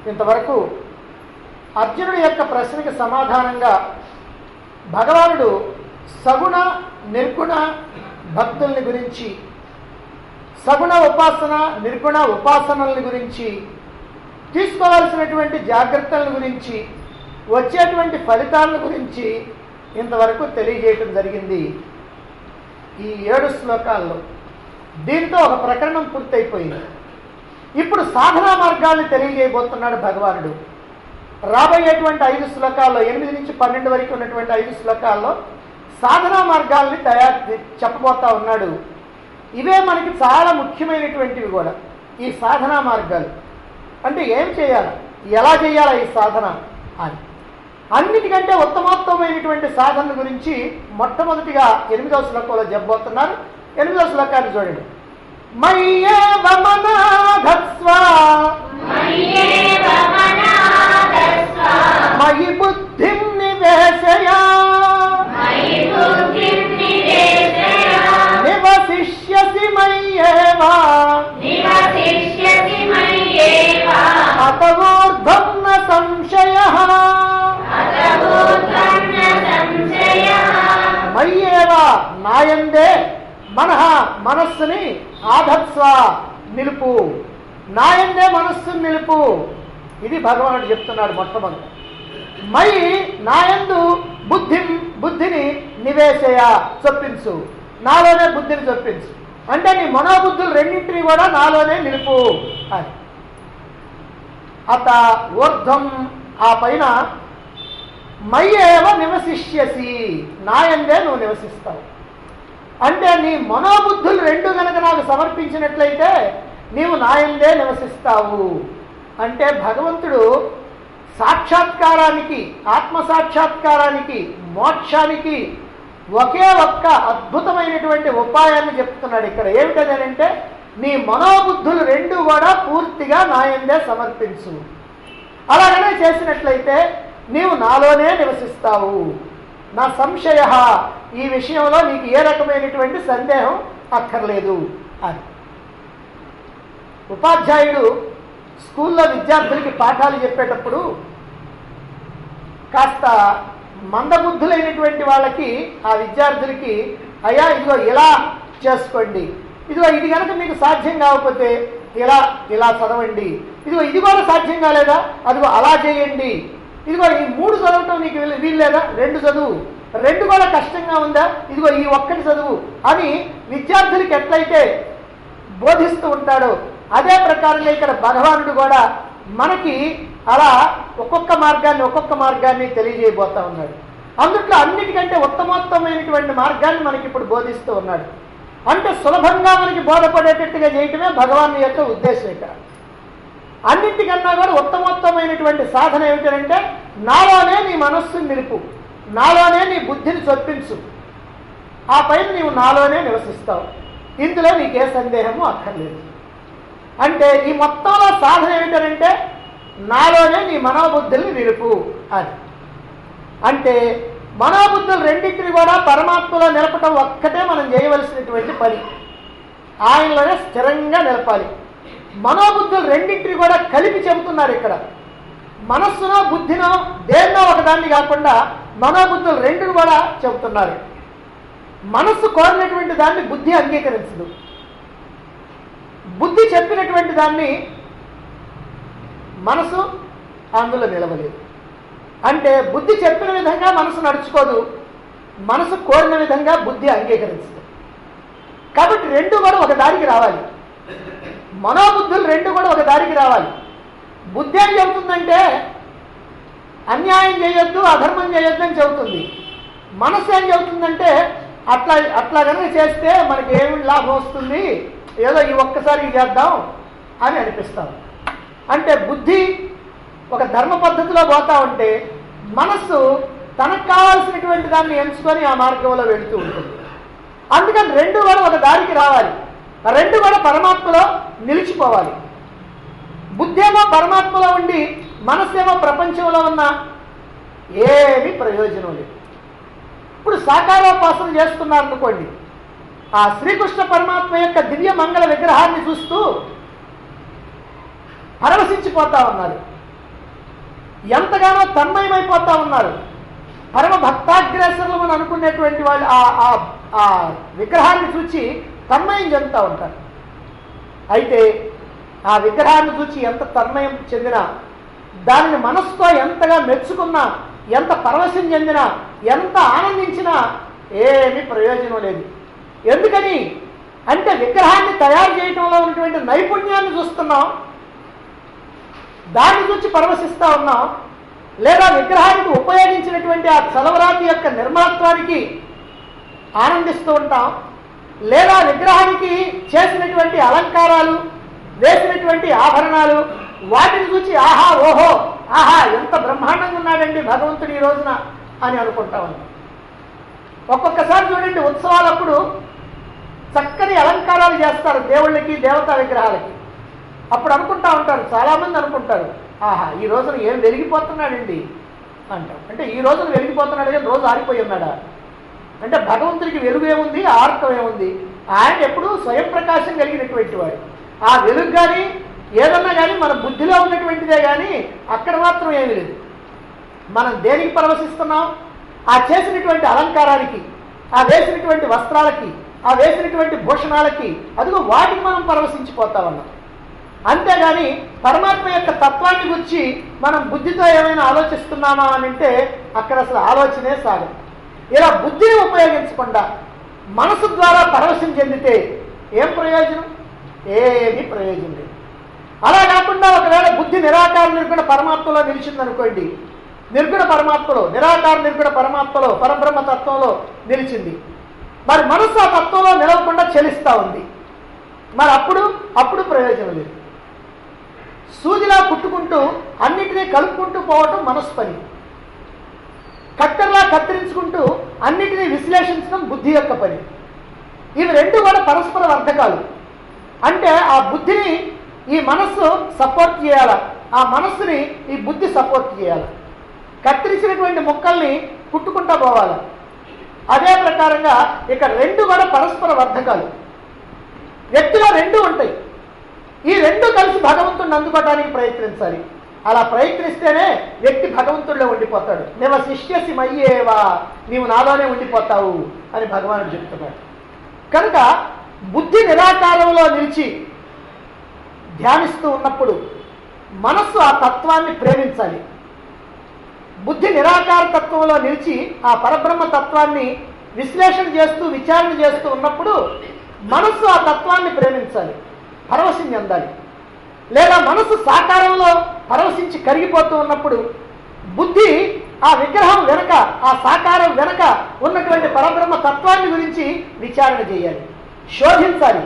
ఇంతవరకు అర్జునుడి యొక్క ప్రశ్నకి సమాధానంగా భగవానుడు సగుణ నిర్గుణ భక్తుల్ని గురించి సగుణ ఉపాసన నిర్గుణ ఉపాసనల్ని గురించి తీసుకోవాల్సినటువంటి జాగ్రత్తల గురించి వచ్చేటువంటి ఫలితాల గురించి ఇంతవరకు తెలియజేయటం జరిగింది ఈ ఏడు శ్లోకాల్లో దీంతో ఒక ప్రకరణం పూర్తయిపోయింది ఇప్పుడు సాధనా మార్గాల్ని తెలియజేయబోతున్నాడు భగవానుడు రాబోయేటువంటి ఐదు శ్లోకాల్లో ఎనిమిది నుంచి పన్నెండు వరకు ఉన్నటువంటి ఐదు శ్లోకాల్లో సాధనా మార్గాల్ని తయారు చెప్పబోతా ఉన్నాడు ఇవే మనకి చాలా ముఖ్యమైనటువంటివి కూడా ఈ సాధనా మార్గాలు అంటే ఏం చేయాలి ఎలా చేయాలి ఈ సాధన అని అన్నిటికంటే ఉత్తమోత్తమైనటువంటి సాధన గురించి మొట్టమొదటిగా ఎనిమిదవ శ్లోకంలో చెప్పబోతున్నారు ఎనిమిదవ శ్లోకాన్ని చూడండి మయ్యేవ మనాధత్స్వ మయ్యేవ మనాదస్వ మయి బుద్ధిం నివేశయ మయి బుద్ధిం నివేశయ నివసిష్యసి మయ్యేవ నివసిష్యసి మయ్యేవ అతవోర్ధం న సంశయ అతబోధన్న సంశయః మయ్యేవ నాయందే మనః మనస్సుని ఆధత్స్వ నిలుపు నాయందే మనస్సుని నిలుపు ఇది భగవానుడు చెప్తున్నాడు మొట్టమొదటి మై నాయందు బుద్ధి బుద్ధిని నివేశయ చొప్పించు నాలోనే బుద్ధిని చొప్పించు అంటే నీ మనోబుద్ధులు రెండింటిని కూడా నాలోనే నిలుపు అని అత ఊర్ధ్వం ఆ పైన మయ్యేవ నివసిష్యసి నాయందే నువ్వు నివసిస్తావు అంటే నీ మనోబుద్ధులు రెండు గనక నాకు సమర్పించినట్లయితే నీవు నాయందే నివసిస్తావు అంటే భగవంతుడు సాక్షాత్కారానికి ఆత్మ సాక్షాత్కారానికి మోక్షానికి ఒకే ఒక్క అద్భుతమైనటువంటి ఉపాయాన్ని చెప్తున్నాడు ఇక్కడ ఏమిటదంటే నీ మనోబుద్ధులు రెండు కూడా పూర్తిగా నాయందే సమర్పించు అలాగనే చేసినట్లయితే నీవు నాలోనే నివసిస్తావు నా సంశయ ఈ విషయంలో నీకు ఏ రకమైనటువంటి సందేహం అక్కర్లేదు అని ఉపాధ్యాయుడు స్కూల్లో విద్యార్థులకి పాఠాలు చెప్పేటప్పుడు కాస్త మందబుద్ధులైనటువంటి వాళ్ళకి ఆ విద్యార్థులకి అయ్యా ఇదిగో ఇలా చేసుకోండి ఇదిగో ఇది కనుక మీకు సాధ్యం కాకపోతే ఇలా ఇలా చదవండి ఇదిగో ఇది కూడా సాధ్యం కాలేదా అదిగో అలా చేయండి ఇదిగో ఈ మూడు చదవటం నీకు వీలు- వీల్లేదా రెండు చదువు రెండు కూడా కష్టంగా ఉందా ఇదిగో ఈ ఒక్కటి చదువు అని విద్యార్థులకి ఎట్లయితే బోధిస్తూ ఉంటాడో అదే ప్రకారంగా ఇక్కడ భగవానుడు కూడా మనకి అలా ఒక్కొక్క మార్గాన్ని ఒక్కొక్క మార్గాన్ని తెలియజేయబోతా ఉన్నాడు అందుట్లో అన్నిటికంటే ఉత్తమోత్తమైనటువంటి మార్గాన్ని మనకి ఇప్పుడు బోధిస్తూ ఉన్నాడు అంటే సులభంగా మనకి బోధపడేటట్టుగా చేయటమే భగవాన్ యొక్క ఉద్దేశం ఇక్కడ అన్నింటికన్నా కూడా ఉత్తమోత్తమైనటువంటి సాధన ఏమిటంటే నాలోనే నీ మనస్సుని నిలుపు నాలోనే నీ బుద్ధిని చొప్పించు ఆ పైన నీవు నాలోనే నివసిస్తావు ఇందులో నీకే సందేహము అక్కర్లేదు అంటే ఈ మొత్తంలో సాధన ఏమిటంటే నాలోనే నీ మనోబుద్ధుల్ని నిలుపు అని అంటే మనోబుద్ధులు రెండింటిని కూడా పరమాత్మలో నిలపటం ఒక్కటే మనం చేయవలసినటువంటి పని ఆయనలోనే స్థిరంగా నిలపాలి మనోబుద్ధులు రెండింటిని కూడా కలిపి చెబుతున్నారు ఇక్కడ మనస్సునో బుద్ధినో దేన్నో ఒకదాన్ని కాకుండా మనోబుద్ధులు రెండును కూడా చెబుతున్నారు మనస్సు కోరినటువంటి దాన్ని బుద్ధి అంగీకరించదు బుద్ధి చెప్పినటువంటి దాన్ని మనసు అందులో నిలవలేదు అంటే బుద్ధి చెప్పిన విధంగా మనసు నడుచుకోదు మనసు కోరిన విధంగా బుద్ధి అంగీకరించదు కాబట్టి రెండు కూడా ఒక దారికి రావాలి మనోబుద్ధులు రెండు కూడా ఒక దారికి రావాలి బుద్ధి ఏం చెబుతుందంటే అన్యాయం చేయొద్దు అధర్మం చేయొద్దు అని చెబుతుంది మనసు ఏం చెబుతుందంటే అట్లా అట్లా కనుక చేస్తే మనకి ఏమి లాభం వస్తుంది ఏదో ఈ ఒక్కసారి చేద్దాం అని అనిపిస్తాం అంటే బుద్ధి ఒక ధర్మ పద్ధతిలో పోతా ఉంటే మనస్సు తనకు కావాల్సినటువంటి దాన్ని ఎంచుకొని ఆ మార్గంలో వెళుతూ ఉంటుంది అందుకని రెండు కూడా ఒక దారికి రావాలి ఆ రెండు కూడా పరమాత్మలో నిలిచిపోవాలి బుద్ధి ఏమో పరమాత్మలో ఉండి మనస్సేమో ప్రపంచంలో ఉన్న ఏమీ ప్రయోజనం లేదు ఇప్పుడు సాకారోపాసన చేస్తున్నారు అనుకోండి ఆ శ్రీకృష్ణ పరమాత్మ యొక్క దివ్య మంగళ విగ్రహాన్ని చూస్తూ పరవశించిపోతా ఉన్నారు ఎంతగానో తన్మయమైపోతా ఉన్నారు పరమ భక్తాగ్రేసరులు అని అనుకునేటువంటి వాళ్ళు ఆ- ఆ- ఆ విగ్రహాన్ని చూచి తన్మయం చెందుతూ ఉంటారు అయితే ఆ విగ్రహాన్ని చూచి ఎంత తన్మయం చెందినా దానిని మనసుతో ఎంతగా మెచ్చుకున్నా ఎంత పరవశం చెందినా ఎంత ఆనందించినా ఏమీ ప్రయోజనం లేదు ఎందుకని అంటే విగ్రహాన్ని తయారు చేయడంలో ఉన్నటువంటి నైపుణ్యాన్ని చూస్తున్నాం దాన్ని చూసి పరవశిస్తా ఉన్నాం లేదా విగ్రహానికి ఉపయోగించినటువంటి ఆ చలవరాతి యొక్క నిర్మాత్వానికి ఆనందిస్తూ ఉంటాం లేదా విగ్రహానికి చేసినటువంటి అలంకారాలు వేసినటువంటి ఆభరణాలు వాటిని చూసి ఆహా ఓహో ఆహా ఎంత బ్రహ్మాండంగా ఉన్నాడండి భగవంతుడు ఈ రోజున అని అనుకుంటా ఉన్నాం ఒక్కొక్కసారి చూడండి ఉత్సవాలప్పుడు చక్కని అలంకారాలు చేస్తారు దేవుళ్ళకి దేవతా విగ్రహాలకి అప్పుడు అనుకుంటా ఉంటారు చాలామంది అనుకుంటారు ఆహా ఈ రోజున ఏం వెలిగిపోతున్నాడండి అంటారు అంటే ఈ రోజున వెలిగిపోతున్నాడు కానీ రోజు ఆరిపోయి ఉన్నాడా అంటే భగవంతుడికి వెలుగు ఏముంది ఆర్కం ఏముంది ఆయన ఎప్పుడూ స్వయం ప్రకాశం కలిగినటువంటి వాడు ఆ వెలుగు కానీ ఏదన్నా కానీ మన బుద్ధిలో ఉన్నటువంటిదే కానీ అక్కడ మాత్రం ఏమీ లేదు మనం దేనికి పరవశిస్తున్నాం ఆ చేసినటువంటి అలంకారానికి ఆ వేసినటువంటి వస్త్రాలకి ఆ వేసినటువంటి భూషణాలకి అదిగో వాటికి మనం పరవశించిపోతా ఉన్నాం అంతేగాని పరమాత్మ యొక్క తత్వాన్ని గురించి మనం బుద్ధితో ఏమైనా ఆలోచిస్తున్నామా అని అంటే అక్కడ అసలు ఆలోచనే సాగదు ఇలా బుద్ధిని ఉపయోగించకుండా మనసు ద్వారా పరవశం చెందితే ఏం ప్రయోజనం ఏమీ ప్రయోజనం లేదు అలా కాకుండా ఒకవేళ బుద్ధి నిరాకార నిర్గుణ పరమాత్మలో నిలిచిందనుకోండి నిర్గుణ పరమాత్మలో నిరాకార నిర్గుణ పరమాత్మలో పరబ్రహ్మ తత్వంలో నిలిచింది మరి మనసు ఆ తత్వంలో నిలవకుండా చెలిస్తూ ఉంది మరి అప్పుడు అప్పుడు ప్రయోజనం లేదు సూదిలా కుట్టుకుంటూ అన్నిటినీ కలుపుకుంటూ పోవటం మనసు పని కత్తెరలా కత్తిరించుకుంటూ అన్నిటినీ విశ్లేషించడం బుద్ధి యొక్క పని ఇవి రెండు కూడా పరస్పర వర్ధకాలు అంటే ఆ బుద్ధిని ఈ మనస్సు సపోర్ట్ చేయాల ఆ మనస్సుని ఈ బుద్ధి సపోర్ట్ చేయాలి కత్తిరించినటువంటి ముక్కల్ని కుట్టుకుంటా పోవాలి అదే ప్రకారంగా ఇక రెండు కూడా పరస్పర వర్ధకాలు వ్యక్తిలో రెండు ఉంటాయి ఈ రెండు కలిసి భగవంతుడిని అందుకోవడానికి ప్రయత్నించాలి అలా ప్రయత్నిస్తేనే వ్యక్తి భగవంతుడిలో ఉండిపోతాడు నివ శిష్యసి మయ్యేవా నీవు నాలోనే ఉండిపోతావు అని భగవానుడు చెప్తున్నాడు కనుక బుద్ధి నిరాకారంలో నిలిచి ధ్యానిస్తూ ఉన్నప్పుడు మనస్సు ఆ తత్వాన్ని ప్రేమించాలి బుద్ధి నిరాకార తత్వంలో నిలిచి ఆ పరబ్రహ్మ తత్వాన్ని విశ్లేషణ చేస్తూ విచారణ చేస్తూ ఉన్నప్పుడు మనస్సు ఆ తత్వాన్ని ప్రేమించాలి పరవశం చెందాలి లేదా మనసు సాకారంలో పరవశించి కరిగిపోతూ ఉన్నప్పుడు బుద్ధి ఆ విగ్రహం వెనక ఆ సాకారం వెనక ఉన్నటువంటి పరబ్రహ్మ తత్వాన్ని గురించి విచారణ చేయాలి శోధించాలి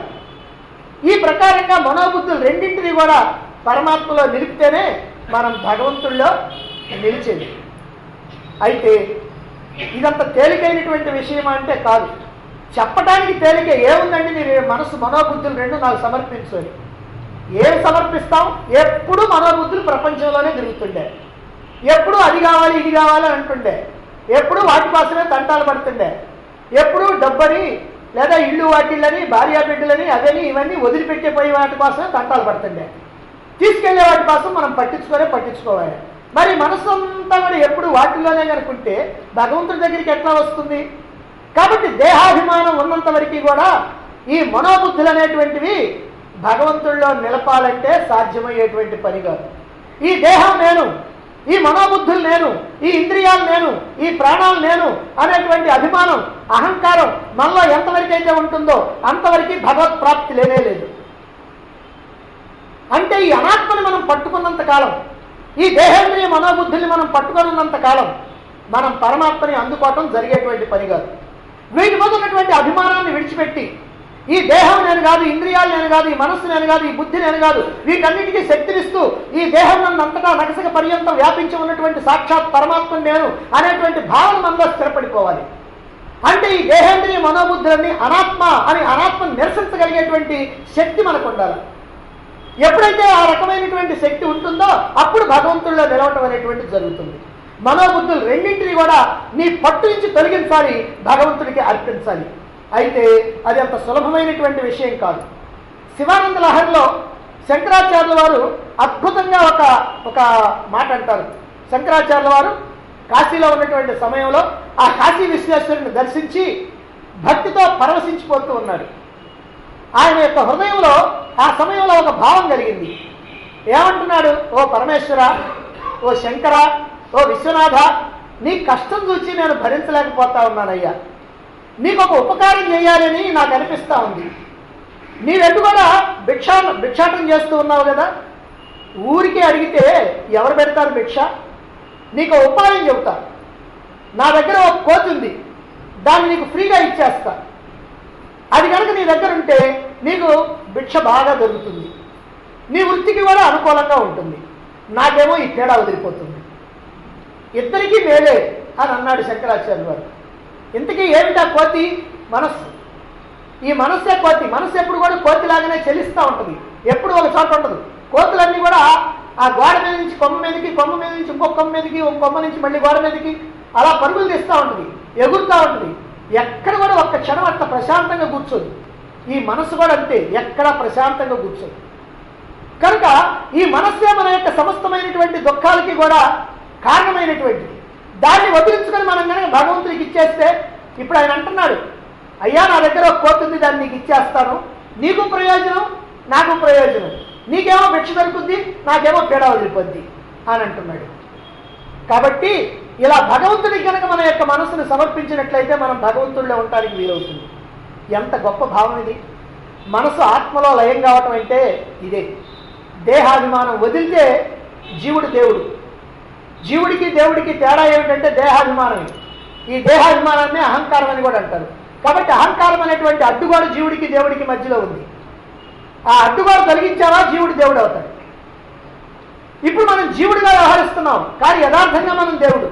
ఈ ప్రకారంగా మనోబుద్ధులు రెండింటిని కూడా పరమాత్మలో నిలిపితేనే మనం భగవంతుల్లో నిలిచేది అయితే ఇదంత తేలికైనటువంటి విషయం అంటే కాదు చెప్పడానికి తేలిక ఏముందండి మీరు మనసు మనోబుద్ధులు రెండు నాకు సమర్పించు అని ఏం సమర్పిస్తాం ఎప్పుడు మనోబుద్ధులు ప్రపంచంలోనే తిరుగుతుండే ఎప్పుడు అది కావాలి ఇది కావాలి అని అంటుండే ఎప్పుడు వాటి కోసమే తంటాలు పడుతుండే ఎప్పుడు డబ్బని లేదా ఇల్లు వాటిళ్ళని భార్యా బిడ్డలని అదని ఇవన్నీ వదిలిపెట్టిపోయి వాటి కోసమే తంటాలు పడుతుండే తీసుకెళ్లే వాటి కోసం మనం పట్టించుకోలే పట్టించుకోవాలి మరి మనసు అంతా కూడా ఎప్పుడు వాటిల్లోనే కనుకుంటే భగవంతుడి దగ్గరికి ఎట్లా వస్తుంది కాబట్టి దేహాభిమానం ఉన్నంత వరకు కూడా ఈ మనోబుద్ధులు అనేటువంటివి భగవంతుడిలో నిలపాలంటే సాధ్యమయ్యేటువంటి పని కాదు ఈ దేహం నేను ఈ మనోబుద్ధులు నేను ఈ ఇంద్రియాలు నేను ఈ ప్రాణాలు నేను అనేటువంటి అభిమానం అహంకారం మనలో ఎంతవరకు అయితే ఉంటుందో అంతవరకు భగవత్ ప్రాప్తి లేనే లేదు అంటే ఈ అనాత్మని మనం పట్టుకున్నంత కాలం ఈ దేహేంద్రియ మనోబుద్ధుల్ని మనం పట్టుకున్నంత కాలం మనం పరమాత్మని అందుకోవటం జరిగేటువంటి పని కాదు వీటి మీద ఉన్నటువంటి అభిమానాన్ని విడిచిపెట్టి ఈ దేహం నేను కాదు ఇంద్రియాలు నేను కాదు ఈ మనస్సు నేను కాదు ఈ బుద్ధి నేను కాదు వీటన్నిటికీ శక్తినిస్తూ ఈ దేహం నన్ను అంతటా నగసక పర్యంతం వ్యాపించి ఉన్నటువంటి సాక్షాత్ పరమాత్మ నేను అనేటువంటి భావన మనలో స్థిరపడిపోవాలి అంటే ఈ దేహేంద్రియ మనోబుద్ధులన్నీ అనాత్మ అని ఆత్మ నిరసించగలిగేటువంటి శక్తి మనకు ఉండాలి ఎప్పుడైతే ఆ రకమైనటువంటి శక్తి ఉంటుందో అప్పుడు భగవంతుల్లో నిలవటం అనేటువంటిది జరుగుతుంది మనోబుద్ధులు రెండింటిని కూడా నీ పట్టు నుంచి తొలగించాలి భగవంతుడికి అర్పించాలి అయితే అది అంత సులభమైనటువంటి విషయం కాదు శివానంద లహరిలో శంకరాచార్యుల వారు అద్భుతంగా ఒక ఒక మాట అంటారు శంకరాచార్యుల వారు కాశీలో ఉన్నటువంటి సమయంలో ఆ కాశీ విశ్వేశ్వరుని దర్శించి భక్తితో పరవశించిపోతూ ఉన్నాడు ఆయన యొక్క హృదయంలో ఆ సమయంలో ఒక భావం కలిగింది ఏమంటున్నాడు ఓ పరమేశ్వర ఓ శంకర ఓ విశ్వనాథ నీ కష్టం చూచి నేను భరించలేకపోతా ఉన్నానయ్యా నీకు ఒక ఉపకారం చేయాలని నాకు అనిపిస్తా ఉంది నీవెందు కూడా భిక్షా భిక్షాటం చేస్తూ ఉన్నావు కదా ఊరికే అడిగితే ఎవరు పెడతారు భిక్ష నీకు ఒక ఉపాయం చెబుతా నా దగ్గర ఒక కోతి ఉంది దాన్ని నీకు ఫ్రీగా ఇచ్చేస్తా అది కనుక నీ దగ్గర ఉంటే నీకు భిక్ష బాగా దొరుకుతుంది నీ వృత్తికి కూడా అనుకూలంగా ఉంటుంది నాకేమో ఈ తేడా వదిలిపోతుంది ఇద్దరికీ మేలే అని అన్నాడు శంకరాచార్య వారు ఇంతకీ ఏమిటా కోతి మనస్సు ఈ మనస్సే కోతి మనస్సు ఎప్పుడు కూడా కోతిలాగానే చెలిస్తూ ఉంటుంది ఎప్పుడు ఒక చోట ఉండదు కోతులన్నీ కూడా ఆ గోడ మీద నుంచి కొమ్మ మీదకి కొమ్మ మీద నుంచి ఇంకొక కొమ్మ మీదకి ఒక కొమ్మ నుంచి మళ్ళీ గోడ మీదకి అలా పరుగులు తీస్తూ ఉంటుంది ఎగురుతూ ఉంటుంది ఎక్కడ కూడా ఒక్క క్షణం అట్లా ప్రశాంతంగా కూర్చోదు ఈ మనస్సు కూడా అంతే ఎక్కడ ప్రశాంతంగా కూర్చోదు కనుక ఈ మనస్సే మన యొక్క సమస్తమైనటువంటి దుఃఖాలకి కూడా కారణమైనటువంటిది దాన్ని వదిలించుకొని మనం కనుక భగవంతుడికి ఇచ్చేస్తే ఇప్పుడు ఆయన అంటున్నాడు అయ్యా నా దగ్గర ఒక కోతి ఉంది దాన్ని నీకు ఇచ్చేస్తాను నీకు ప్రయోజనం నాకు ప్రయోజనం నీకేమో భిక్ష దొరుకుద్ది నాకేమో పీడ వదిలిపోద్ది అని అంటున్నాడు కాబట్టి ఇలా భగవంతుడికి కనుక మన యొక్క మనసును సమర్పించినట్లయితే మనం భగవంతుడిలో ఉండటానికి వీలవుతుంది ఎంత గొప్ప భావం ఇది మనసు ఆత్మలో లయం కావటం అంటే ఇదే దేహాభిమానం వదిలితే జీవుడు దేవుడు జీవుడికి దేవుడికి తేడా ఏమిటంటే దేహాభిమానమే ఈ దేహాభిమానాన్ని అహంకారం అని కూడా అంటారు కాబట్టి అహంకారం అనేటువంటి అడ్డుగోడ జీవుడికి దేవుడికి మధ్యలో ఉంది ఆ అడ్డుగోడ తొలగించావా జీవుడు దేవుడు అవుతాడు ఇప్పుడు మనం జీవుడిగా వ్యవహరిస్తున్నాం కానీ యథార్థంగా మనం దేవుడు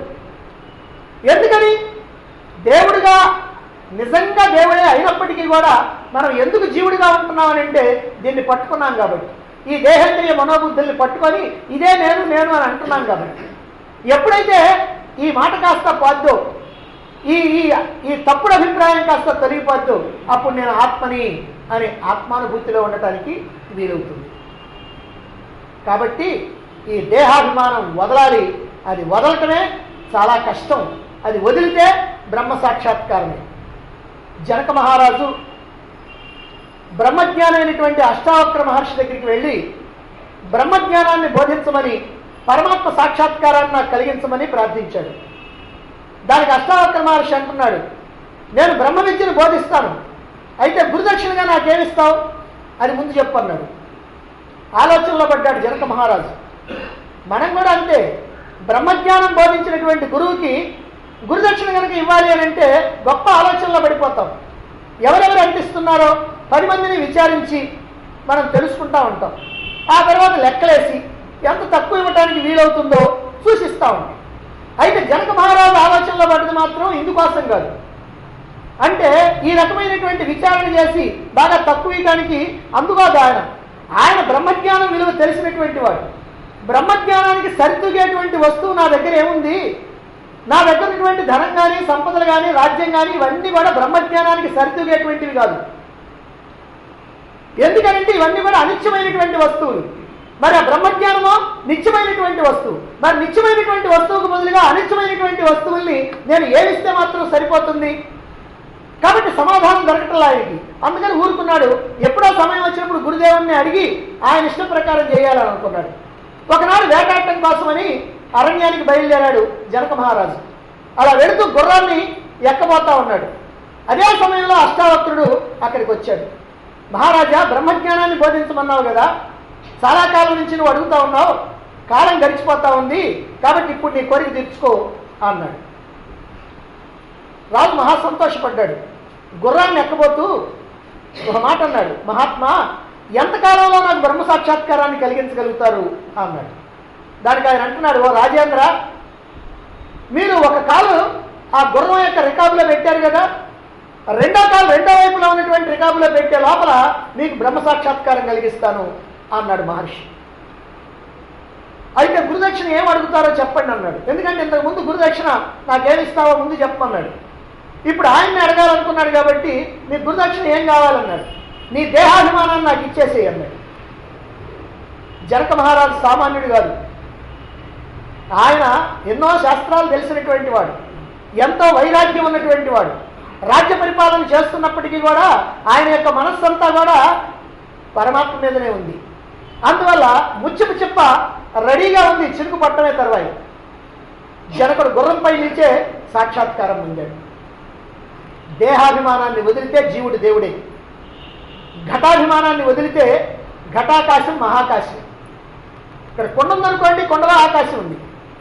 ఎందుకని దేవుడిగా నిజంగా దేవుడే అయినప్పటికీ కూడా మనం ఎందుకు జీవుడిగా ఉంటున్నాం అని అంటే దీన్ని పట్టుకున్నాం కాబట్టి ఈ దేహేంద్రియ మనోబుద్ధుల్ని పట్టుకొని ఇదే నేను నేను అని అంటున్నాం కాబట్టి ఎప్పుడైతే ఈ మాట కాస్త పోద్దో ఈ ఈ ఈ తప్పుడు అభిప్రాయం కాస్త తొలగిపోద్దు అప్పుడు నేను ఆత్మని అనే ఆత్మానుభూతిలో ఉండటానికి వీలవుతుంది కాబట్టి ఈ దేహాభిమానం వదలాలి అది వదలటమే చాలా కష్టం అది వదిలితే బ్రహ్మ సాక్షాత్కారమే జనక మహారాజు బ్రహ్మజ్ఞానమైనటువంటి అష్టావక్ర మహర్షి దగ్గరికి వెళ్ళి బ్రహ్మజ్ఞానాన్ని బోధించమని పరమాత్మ సాక్షాత్కారాన్ని నాకు కలిగించమని ప్రార్థించాడు దానికి అష్టావక్ర మహర్షి అంటున్నాడు నేను బ్రహ్మ విద్యను బోధిస్తాను అయితే గురుదక్షిణగా నాకేమిస్తావు అని ముందు చెప్పన్నాడు ఆలోచనలో పడ్డాడు జనక మహారాజు మనం కూడా అంతే బ్రహ్మజ్ఞానం బోధించినటువంటి గురువుకి గురుదక్షిణ కనుక ఇవ్వాలి అని అంటే గొప్ప ఆలోచనలో పడిపోతాం ఎవరెవరు అంటిస్తున్నారో పది మందిని విచారించి మనం తెలుసుకుంటా ఉంటాం ఆ తర్వాత లెక్కలేసి ఎంత తక్కువ ఇవ్వడానికి వీలవుతుందో సూచిస్తూ ఉంటాం అయితే జనక మహారాజు ఆలోచనలో పడ్డది మాత్రం ఇందుకోసం కాదు అంటే ఈ రకమైనటువంటి విచారణ చేసి బాగా తక్కువ ఇవ్వడానికి అందుకోదు ఆయన ఆయన బ్రహ్మజ్ఞానం విలువ తెలిసినటువంటి వాడు బ్రహ్మజ్ఞానానికి సరితూగేటువంటి వస్తువు నా దగ్గర ఏముంది నా దగ్గర ఉన్నటువంటి ధనం కానీ సంపదలు కానీ రాజ్యం కానీ ఇవన్నీ కూడా బ్రహ్మజ్ఞానానికి సరితూగేటువంటివి కాదు ఎందుకంటే ఇవన్నీ కూడా అనిత్యమైనటువంటి వస్తువులు మరి ఆ బ్రహ్మజ్ఞానమో నిత్యమైనటువంటి వస్తువు మరి నిత్యమైనటువంటి వస్తువుకు బదులుగా అనిత్యమైనటువంటి వస్తువుల్ని నేను ఏమిస్తే మాత్రం సరిపోతుంది కాబట్టి సమాధానం దొరకటం ఆయనకి అందుకని ఊరుకున్నాడు ఎప్పుడో సమయం వచ్చినప్పుడు గురుదేవుని అడిగి ఆయన ఇష్టం ప్రకారం చేయాలని అనుకున్నాడు ఒకనాడు వేటాడటం కోసమని అరణ్యానికి బయలుదేరాడు జనక మహారాజు అలా వెళుతూ గుర్రాన్ని ఎక్కబోతా ఉన్నాడు అదే సమయంలో అష్టావక్రుడు అక్కడికి వచ్చాడు మహారాజా బ్రహ్మజ్ఞానాన్ని బోధించమన్నావు కదా చాలా కాలం నుంచి నువ్వు అడుగుతా ఉన్నావు కాలం గడిచిపోతా ఉంది కాబట్టి ఇప్పుడు నీ కోరిక తీర్చుకో అన్నాడు రాజు మహా సంతోషపడ్డాడు గుర్రాన్ని ఎక్కబోతూ ఒక మాట అన్నాడు మహాత్మా ఎంతకాలంలో నాకు బ్రహ్మ సాక్షాత్కారాన్ని కలిగించగలుగుతారు అన్నాడు దానికి ఆయన అంటున్నాడు ఓ రాజేంద్ర మీరు ఒక కాలు ఆ గుర్రం యొక్క రికాబులో పెట్టారు కదా రెండో కాలు రెండో వైపులో ఉన్నటువంటి రికాబులో పెట్టే లోపల మీకు బ్రహ్మ సాక్షాత్కారం కలిగిస్తాను అన్నాడు మహర్షి అయితే గురుదక్షిణ ఏం అడుగుతారో చెప్పండి అన్నాడు ఎందుకంటే ఇంతకు ముందు గురుదక్షిణ నాకేమిస్తావో ముందు చెప్పమన్నాడు ఇప్పుడు ఆయన్ని అడగాలనుకున్నాడు కాబట్టి నీ గురుదక్షిణ ఏం కావాలన్నాడు నీ దేహాభిమానాన్ని నాకు ఇచ్చేసేయి అన్నాడు జనక మహారాజు సామాన్యుడు కాదు ఆయన ఎన్నో శాస్త్రాలు తెలిసినటువంటి వాడు ఎంతో వైరాగ్యం ఉన్నటువంటి వాడు రాజ్య పరిపాలన చేస్తున్నప్పటికీ కూడా ఆయన యొక్క మనస్సంతా కూడా పరమాత్మ మీదనే ఉంది అందువల్ల ముచ్చపు చెప్ప రెడీగా ఉంది చిరుకు పట్టమే తర్వాయి జనకుడు గుర్రంపై నుంచే సాక్షాత్కారం పొందాడు దేహాభిమానాన్ని వదిలితే జీవుడు దేవుడే ఘటాభిమానాన్ని వదిలితే ఘటాకాశం మహాకాశం ఇక్కడ కొండ ఉందనుకోండి కొండలో ఆకాశం ఉంది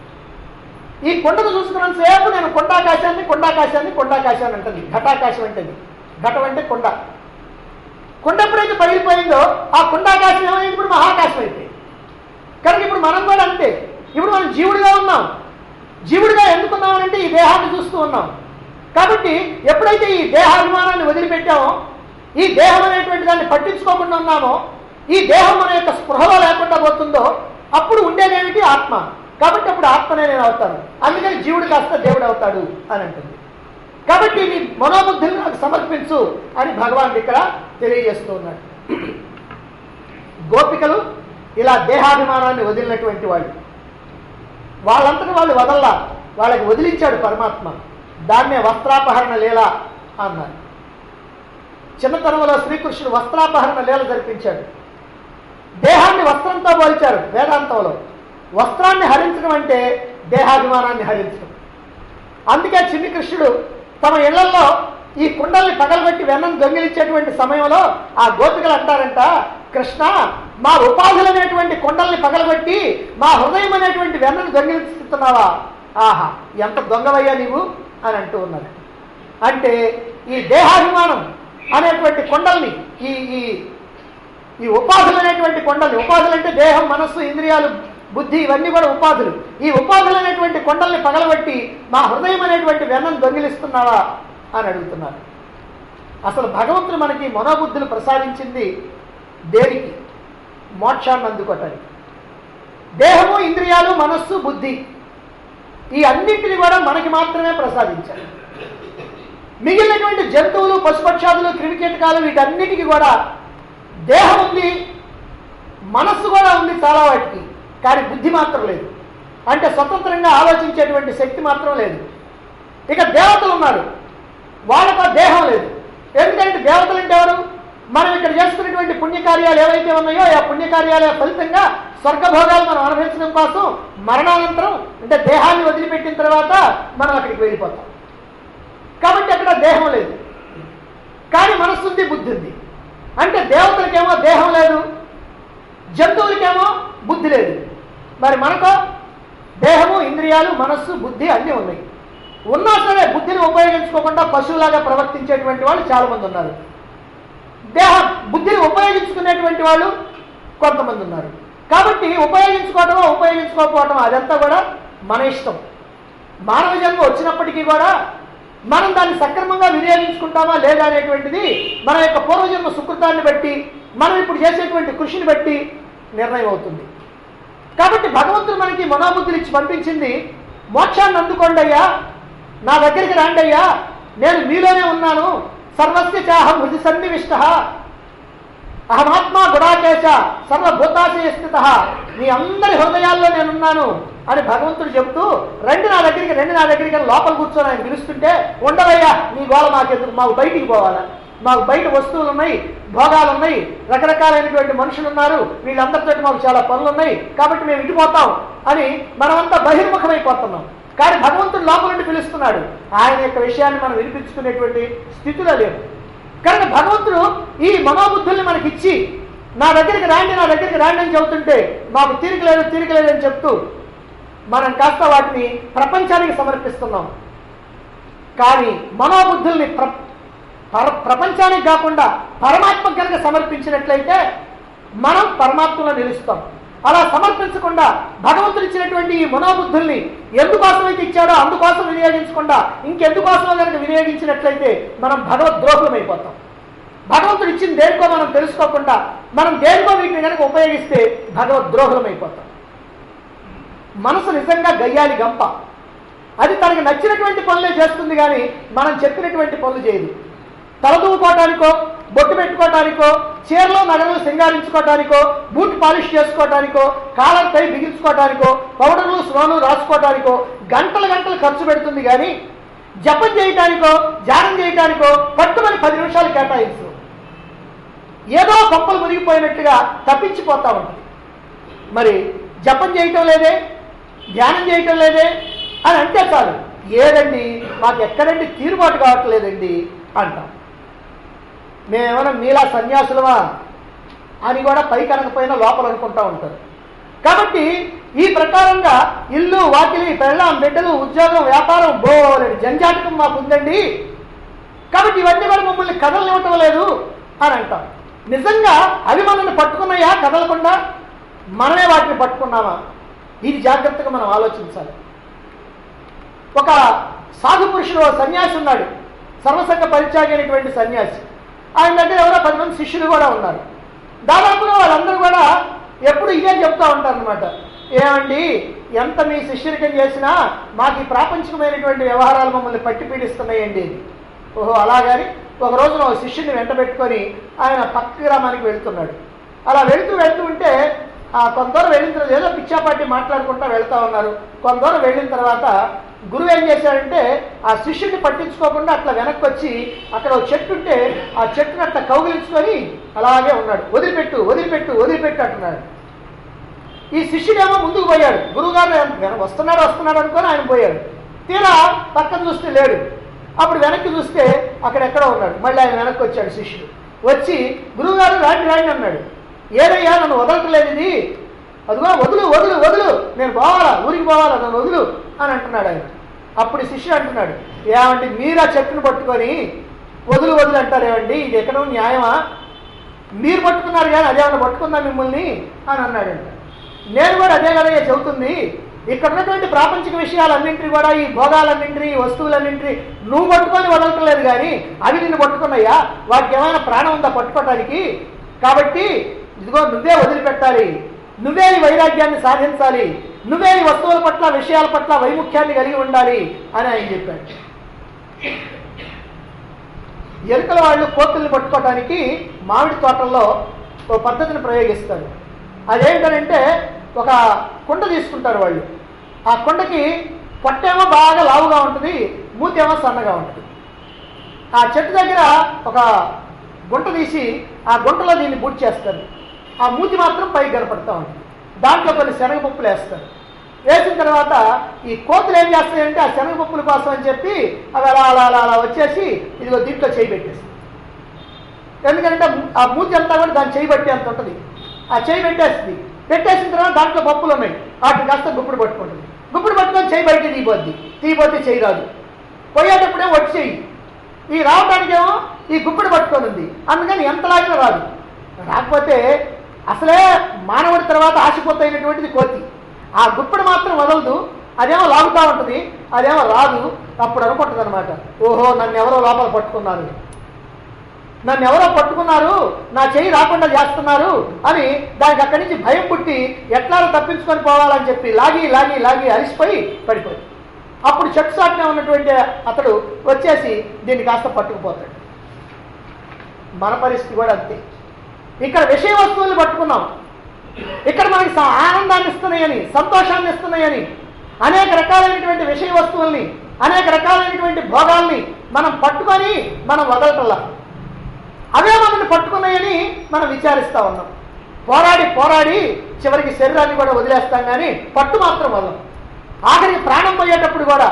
ఈ కొండను చూసుకున్నంత సేపు నేను కొండాకాశాన్ని కొండాకాశాన్ని కొండాకాశాన్ని అంటుంది ఘటాకాశం అంటది ఘటం అంటే కొండ కొండ ఎప్పుడైతే పగిలిపోయిందో ఆ కొండాకాశం ఏమైంది ఇప్పుడు మహాకాశం అయిపోయింది కనుక ఇప్పుడు మనం కూడా అంతే ఇప్పుడు మనం జీవుడిగా ఉన్నాం జీవుడిగా ఎందుకున్నామనంటే ఈ దేహాన్ని చూస్తూ ఉన్నాం కాబట్టి ఎప్పుడైతే ఈ దేహాభిమానాన్ని వదిలిపెట్టామో ఈ దేహం అనేటువంటి దాన్ని పట్టించుకోకుండా ఉన్నామో ఈ దేహం మన యొక్క స్పృహలో లేకుండా పోతుందో అప్పుడు ఉండేదేమిటి ఆత్మ కాబట్టి అప్పుడు ఆత్మనే నేను అవుతాను అందుకని జీవుడు కాస్త దేవుడు అవుతాడు అని అంటుంది కాబట్టి నీ మనోబుద్ధిని నాకు సమర్పించు అని భగవాన్ ఇక్కడ తెలియజేస్తూ ఉన్నాడు గోపికలు ఇలా దేహాభిమానాన్ని వదిలినటువంటి వాళ్ళు వాళ్ళంతటి వాళ్ళు వదల్లా వాళ్ళకి వదిలించాడు పరమాత్మ దాన్నే వస్త్రాపహరణ లీల అన్నారు చిన్నతనంలో శ్రీకృష్ణుడు వస్త్రాపహరణ లీల జరిపించాడు దేహాన్ని వస్త్రంతో పోల్చారు వేదాంతంలో వస్త్రాన్ని హరించడం అంటే దేహాభిమానాన్ని హరించడం అందుకే చిన్ని కృష్ణుడు తమ ఇళ్లలో ఈ కుండల్ని పగలబెట్టి వెన్నం దొంగిలించేటువంటి సమయంలో ఆ గోపికలు అంటారంట కృష్ణ మా ఉపాధులనేటువంటి కొండల్ని పగలబెట్టి మా హృదయం అనేటువంటి వెన్నను దొంగిలిస్తున్నావా ఆహా ఎంత దొంగవయ్యా నీవు అని అంటూ ఉన్నారు అంటే ఈ దేహాభిమానం అనేటువంటి కొండల్ని ఈ ఈ ఈ ఉపాధులు అనేటువంటి కొండలు ఉపాధులు అంటే దేహం మనస్సు ఇంద్రియాలు బుద్ధి ఇవన్నీ కూడా ఉపాధులు ఈ ఉపాధులు అనేటువంటి కొండల్ని పగలబట్టి మా హృదయం అనేటువంటి వెన్నం దొంగిలిస్తున్నావా అని అడుగుతున్నారు అసలు భగవంతుడు మనకి మనోబుద్ధులు ప్రసాదించింది దేనికి మోక్షాన్ని అందుకోవటానికి దేహము ఇంద్రియాలు మనస్సు బుద్ధి ఈ అన్నింటిని కూడా మనకి మాత్రమే ప్రసాదించారు మిగిలినటువంటి జంతువులు పశుపక్షాదులు క్రిమికీటకాలు వీటన్నిటికీ కూడా దేహం ఉంది మనస్సు కూడా ఉంది చాలా వాటికి కానీ బుద్ధి మాత్రం లేదు అంటే స్వతంత్రంగా ఆలోచించేటువంటి శక్తి మాత్రం లేదు ఇక దేవతలు ఉన్నారు వాళ్ళకు ఆ దేహం లేదు ఎందుకంటే దేవతలు అంటే ఎవరు మనం ఇక్కడ చేసుకున్నటువంటి పుణ్యకార్యాలు ఏవైతే ఉన్నాయో ఆ పుణ్యకార్యాల ఫలితంగా స్వర్గభోగాలు మనం అనుభవించడం కోసం మరణానంతరం అంటే దేహాన్ని వదిలిపెట్టిన తర్వాత మనం అక్కడికి వెళ్ళిపోతాం కాబట్టి అక్కడ దేహం లేదు కానీ మనస్సు ఉంది బుద్ధి ఉంది అంటే దేవతలకేమో దేహం లేదు జంతువులకేమో బుద్ధి లేదు మరి మనకో దేహము ఇంద్రియాలు మనస్సు బుద్ధి అన్నీ ఉన్నాయి ఉన్నా సరే బుద్ధిని ఉపయోగించుకోకుండా పశువులాగా ప్రవర్తించేటువంటి వాళ్ళు చాలా మంది ఉన్నారు దేహ బుద్ధిని ఉపయోగించుకునేటువంటి వాళ్ళు కొంతమంది ఉన్నారు కాబట్టి ఉపయోగించుకోవటమో ఉపయోగించుకోకపోవటం అదంతా కూడా మన ఇష్టం మానవ జన్మ వచ్చినప్పటికీ కూడా మనం దాన్ని సక్రమంగా వినియోగించుకుంటామా లేదా అనేటువంటిది మన యొక్క పూర్వజన్మ సుకృతాన్ని బట్టి మనం ఇప్పుడు చేసేటువంటి కృషిని బట్టి నిర్ణయం అవుతుంది కాబట్టి భగవంతుడు మనకి మనోబుద్ధులు ఇచ్చి పంపించింది మోక్షాన్ని అందుకోండి అయ్యా నా దగ్గరికి రాండి అయ్యా నేను మీలోనే ఉన్నాను సర్వస్య చాహం హృది సన్నివిష్ట అహమాత్మా గుడాకేశ సర్వభూతాశయ స్థిత మీ అందరి హృదయాల్లో నేనున్నాను అని భగవంతుడు చెబుతూ రండి నా దగ్గరికి రండి నా దగ్గరికి అని లోపల కూర్చొని ఆయన పిలుస్తుంటే ఉండవయ్యా నీ గోళ మాకెందుకు మాకు బయటికి పోవాలా మాకు బయట వస్తువులు ఉన్నాయి భోగాలు ఉన్నాయి రకరకాలైనటువంటి మనుషులు ఉన్నారు వీళ్ళందరితో మాకు చాలా పనులు ఉన్నాయి కాబట్టి మేము ఇటుపోతాం అని మనమంతా బహిర్ముఖమైపోతున్నాం కానీ భగవంతుడు లోపల నుండి పిలుస్తున్నాడు ఆయన యొక్క విషయాన్ని మనం వినిపించుకునేటువంటి స్థితిలో లేవు కనుక భగవంతుడు ఈ మనోబుద్ధుల్ని మనకిచ్చి నా దగ్గరికి రాండి నా దగ్గరికి రాండి అని చెబుతుంటే మాకు తీరిక లేదు తీరిక లేదు అని చెప్తూ మనం కాస్త వాటిని ప్రపంచానికి సమర్పిస్తున్నాం కానీ మనోబుద్ధుల్ని ప్ర పర- ప్రపంచానికి కాకుండా పరమాత్మ కనుక సమర్పించినట్లయితే మనం పరమాత్మలో నిలుస్తాం అలా సమర్పించకుండా భగవంతుడు ఇచ్చినటువంటి ఈ మనోబుద్ధుల్ని ఎందుకోసం అయితే ఇచ్చాడో అందుకోసం వినియోగించకుండా ఇంకెందుకోసమో కనుక వినియోగించినట్లయితే మనం భగవద్రోహులం అయిపోతాం భగవంతుడు ఇచ్చిన దేనికో మనం తెలుసుకోకుండా మనం దేనికో వీటిని కనుక ఉపయోగిస్తే భగవద్రోహులం అయిపోతాం మనసు నిజంగా గయ్యాలి గంప అది తనకి నచ్చినటువంటి పనులే చేస్తుంది కానీ మనం చెప్పినటువంటి పనులు చేయదు తలదూకోవటానికో బొట్టు పెట్టుకోవటానికో చీరలో నగలు సింగారించుకోవటానికో బూట్ పాలిష్ చేసుకోవటానికో కాలర్ పై బిగించుకోవటానికో పౌడర్లు స్లోను రాసుకోవటానికో గంటలు గంటలు ఖర్చు పెడుతుంది కానీ జపం చేయటానికో ధ్యానం చేయటానికో పట్టుమని పది నిమిషాలు కేటాయించు ఏదో కొంపలు మునిగిపోయినట్టుగా తప్పించిపోతా ఉంటుంది మరి జపం చేయటం లేదే ధ్యానం చేయటం లేదే అని అంటే చాలు ఏదండి మాకు ఎక్కడండి తీరుబాటు కావట్లేదండి అంటాం మేమేమైనా మీలా సన్యాసులమా అని కూడా పైకి అనకపోయినా లోపల అనుకుంటా ఉంటారు కాబట్టి ఈ ప్రకారంగా ఇల్లు వాకిలి పెళ్ళాం బిడ్డలు ఉద్యోగం వ్యాపారం బోలెడు జంజాటకం మాకు ఉందండి కాబట్టి ఇవన్నీ కూడా మమ్మల్ని కదలనివ్వటం లేదు అని అంటాం నిజంగా అవి మనల్ని పట్టుకున్నాయా కదలకుండా మనమే వాటిని పట్టుకున్నామా ఇది జాగ్రత్తగా మనం ఆలోచించాలి ఒక సాధు పురుషుడు ఓ సన్యాసి ఉన్నాడు సర్వసంగ పరిత్యాగి అయినటువంటి సన్యాసి ఆయన దగ్గర ఎవరో పది మంది శిష్యులు కూడా ఉన్నారు దాదాపుగా వాళ్ళందరూ కూడా ఎప్పుడు ఇదే చెప్తా ఉంటారు అనమాట ఏమండి ఎంత మీ శిష్యురికం చేసినా మాకు ఈ ప్రాపంచికమైనటువంటి వ్యవహారాలు మమ్మల్ని పట్టి పీడిస్తున్నాయండి అని. ఓహో అలాగని ఒక రోజున ఒక శిష్యుని వెంట పెట్టుకొని ఆయన పక్క గ్రామానికి వెళ్తున్నాడు అలా వెళ్తూ వెళ్తూ ఉంటే ఆ కొంత దూరం వెళ్ళిన తర్వాత ఏదో పిచ్చాపాటి మాట్లాడుకుంటా వెళ్తా ఉన్నారు కొంత దూరం వెళ్ళిన తర్వాత గురువు ఏం చేశాడంటే ఆ శిష్యుడిని పట్టించుకోకుండా అట్లా వెనక్కి వచ్చి అక్కడ ఒక చెట్టు ఉంటే ఆ చెట్టుని అట్లా కౌగిలించుకొని అలాగే ఉన్నాడు వదిలిపెట్టు వదిలిపెట్టు వదిలిపెట్టు అంటున్నాడు ఈ శిష్యుడేమో ముందుకు పోయాడు గురువుగారు వెన- వస్తున్నాడు వస్తున్నాడు అనుకొని ఆయన పోయాడు తీరా పక్కన చూస్తే లేడు అప్పుడు వెనక్కి చూస్తే అక్కడ ఎక్కడో ఉన్నాడు మళ్ళీ ఆయన వెనక్కి వచ్చాడు శిష్యుడు వచ్చి గురువుగారు రాండి రాండి అన్నాడు ఏదయ్యా నన్ను వదలట్లేదు ఇది అదిగో వదులు వదులు వదులు నేను పోవాలా ఊరికి పోవాలా నన్ను వదులు అని అంటున్నాడు ఆయన అప్పుడు ఈ శిష్యుడు అంటున్నాడు ఏమండి మీరా చెట్టును పట్టుకొని వదులు వదులు అంటారేమండి ఇది ఎక్కడో న్యాయమా మీరు పట్టుకున్నారు కానీ అదేమన్నా పట్టుకుందా మిమ్మల్ని అని అన్నాడంట నేను కూడా అదే కదా చెబుతుంది ఇక్కడ ఉన్నటువంటి ప్రాపంచిక విషయాలన్నింటినీ కూడా ఈ భోగాలన్నింటినీ ఈ వస్తువులన్నింటినీ నువ్వు పట్టుకొని వదలట్లేదు కానీ అవి నిన్ను పట్టుకున్నాయా వాటికి ఏమైనా ప్రాణం ఉందా పట్టుకోవటానికి కాబట్టి ఇదిగో నువ్వే వదిలిపెట్టాలి నువ్వే ఈ వైరాగ్యాన్ని సాధించాలి నువ్వే ఈ వస్తువుల పట్ల విషయాల పట్ల వైముఖ్యాన్ని కలిగి ఉండాలి అని ఆయన చెప్పాడు ఎలుకల వాళ్ళు కోతుల్ని పట్టుకోవడానికి మామిడి తోటల్లో ఒక పద్ధతిని ప్రయోగిస్తారు అదేంటంటే ఒక కుండ తీసుకుంటారు వాళ్ళు ఆ కుండకి పొట్టేమో బాగా లావుగా ఉంటుంది మూతేమో సన్నగా ఉంటుంది ఆ చెట్టు దగ్గర ఒక గుంట తీసి ఆ గుంటలో దీన్ని బుట్ చేస్తారు ఆ మూతి మాత్రం పైకి కనపడతా ఉంటుంది దాంట్లో కొన్ని శనగపప్పులు వేస్తారు వేసిన తర్వాత ఈ కోతులు ఏం చేస్తాయంటే ఆ శనగపప్పుల కోసం అని చెప్పి అవి అలా అలా అలా అలా వచ్చేసి ఇదిగో దీంట్లో చేయి పెట్టేస్తాయి ఎందుకంటే ఆ మూతి అంతా కూడా దాన్ని చేయి పట్టి అంత ఉంటుంది ఆ చేయి పెట్టేస్తుంది పెట్టేసిన తర్వాత దాంట్లో పప్పులు ఉన్నాయి వాటిని కాస్త గుప్పుడు పట్టుకుంటుంది గుప్పుడు పట్టుకొని చేయి బయట తీయబోద్ది తీయబోతే చేయి రాదు పోయేటప్పుడే వచ్చి చెయ్యి ఈ రావడానికేమో ఈ గుప్పిడి పట్టుకొని ఉంది అందుకని ఎంత లాగినా రాదు రాకపోతే అసలే మానవుడి తర్వాత ఆశపోతైనటువంటిది కోతి ఆ గుప్పిడి మాత్రం వదలదు అదేమో లాగుతూ ఉంటుంది అదేమో రాదు అప్పుడు అనుకుంటుంది అనమాట ఓహో నన్ను ఎవరో లోపల పట్టుకున్నారు నన్ను ఎవరో పట్టుకున్నారు నా చెయ్యి రాకుండా చేస్తున్నారు అని దానికి అక్కడి నుంచి భయం పుట్టి ఎట్లా తప్పించుకొని పోవాలని చెప్పి లాగి లాగి లాగి అలిసిపోయి పడిపోయి అప్పుడు చెట్టు సాటిన ఉన్నటువంటి అతడు వచ్చేసి దీన్ని కాస్త పట్టుకుపోతాడు మన పరిస్థితి కూడా అంతే ఇక్కడ విషయ వస్తువుల్ని పట్టుకున్నాం ఇక్కడ మనకి స- ఆనందాన్ని ఇస్తున్నాయని సంతోషాన్ని ఇస్తున్నాయని అనేక రకాలైనటువంటి విషయ వస్తువుల్ని అనేక రకాలైనటువంటి భోగాల్ని మనం పట్టుకొని మనం వదలటల్లా అవే మనల్ని పట్టుకున్నాయని మనం విచారిస్తా ఉన్నాం పోరాడి పోరాడి చివరికి శరీరాన్ని కూడా వదిలేస్తాం కానీ పట్టు మాత్రం వదలం ఆఖరికి ప్రాణం పోయేటప్పుడు కూడా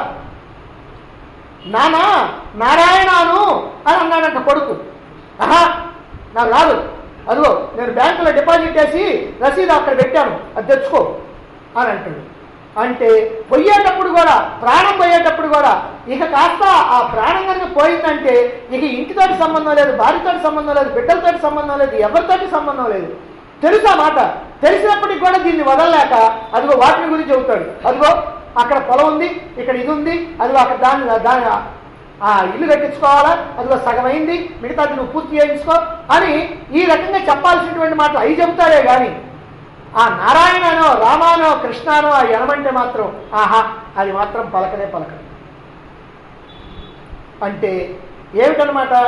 నానా నారాయణాను అని అన్నాడంట కొడుకు ఆహా నాకు రాదు అదిగో నేను బ్యాంకులో డిపాజిట్ చేసి రసీదు అక్కడ పెట్టాను అది తెచ్చుకో అని అంటాడు అంటే పోయేటప్పుడు కూడా ప్రాణం పోయేటప్పుడు కూడా ఇక కాస్త ఆ ప్రాణం కనుక పోయిందంటే ఇక ఇంటితోటి సంబంధం లేదు భార్యతోటి సంబంధం లేదు బిడ్డలతోటి సంబంధం లేదు ఎవరితోటి సంబంధం లేదు తెలుసా మాట తెలిసినప్పటికి కూడా దీన్ని వదలలేక అదిగో వాటిని గురించి చెబుతాడు అదిగో అక్కడ పొలం ఉంది ఇక్కడ ఇది ఉంది అదిగో అక్కడ దాన్ని దాని ఆ ఇల్లు కట్టించుకోవాలా అదిగో సగమైంది మిగతాది నువ్వు పూర్తి చేయించుకో అని ఈ రకంగా చెప్పాల్సినటువంటి మాటలు అవి చెబుతారే కానీ ఆ నారాయణనో రామానో కృష్ణానో ఆ ఎనమంటే మాత్రం ఆహా అది మాత్రం పలకనే పలకదు అంటే ఏమిటనమాట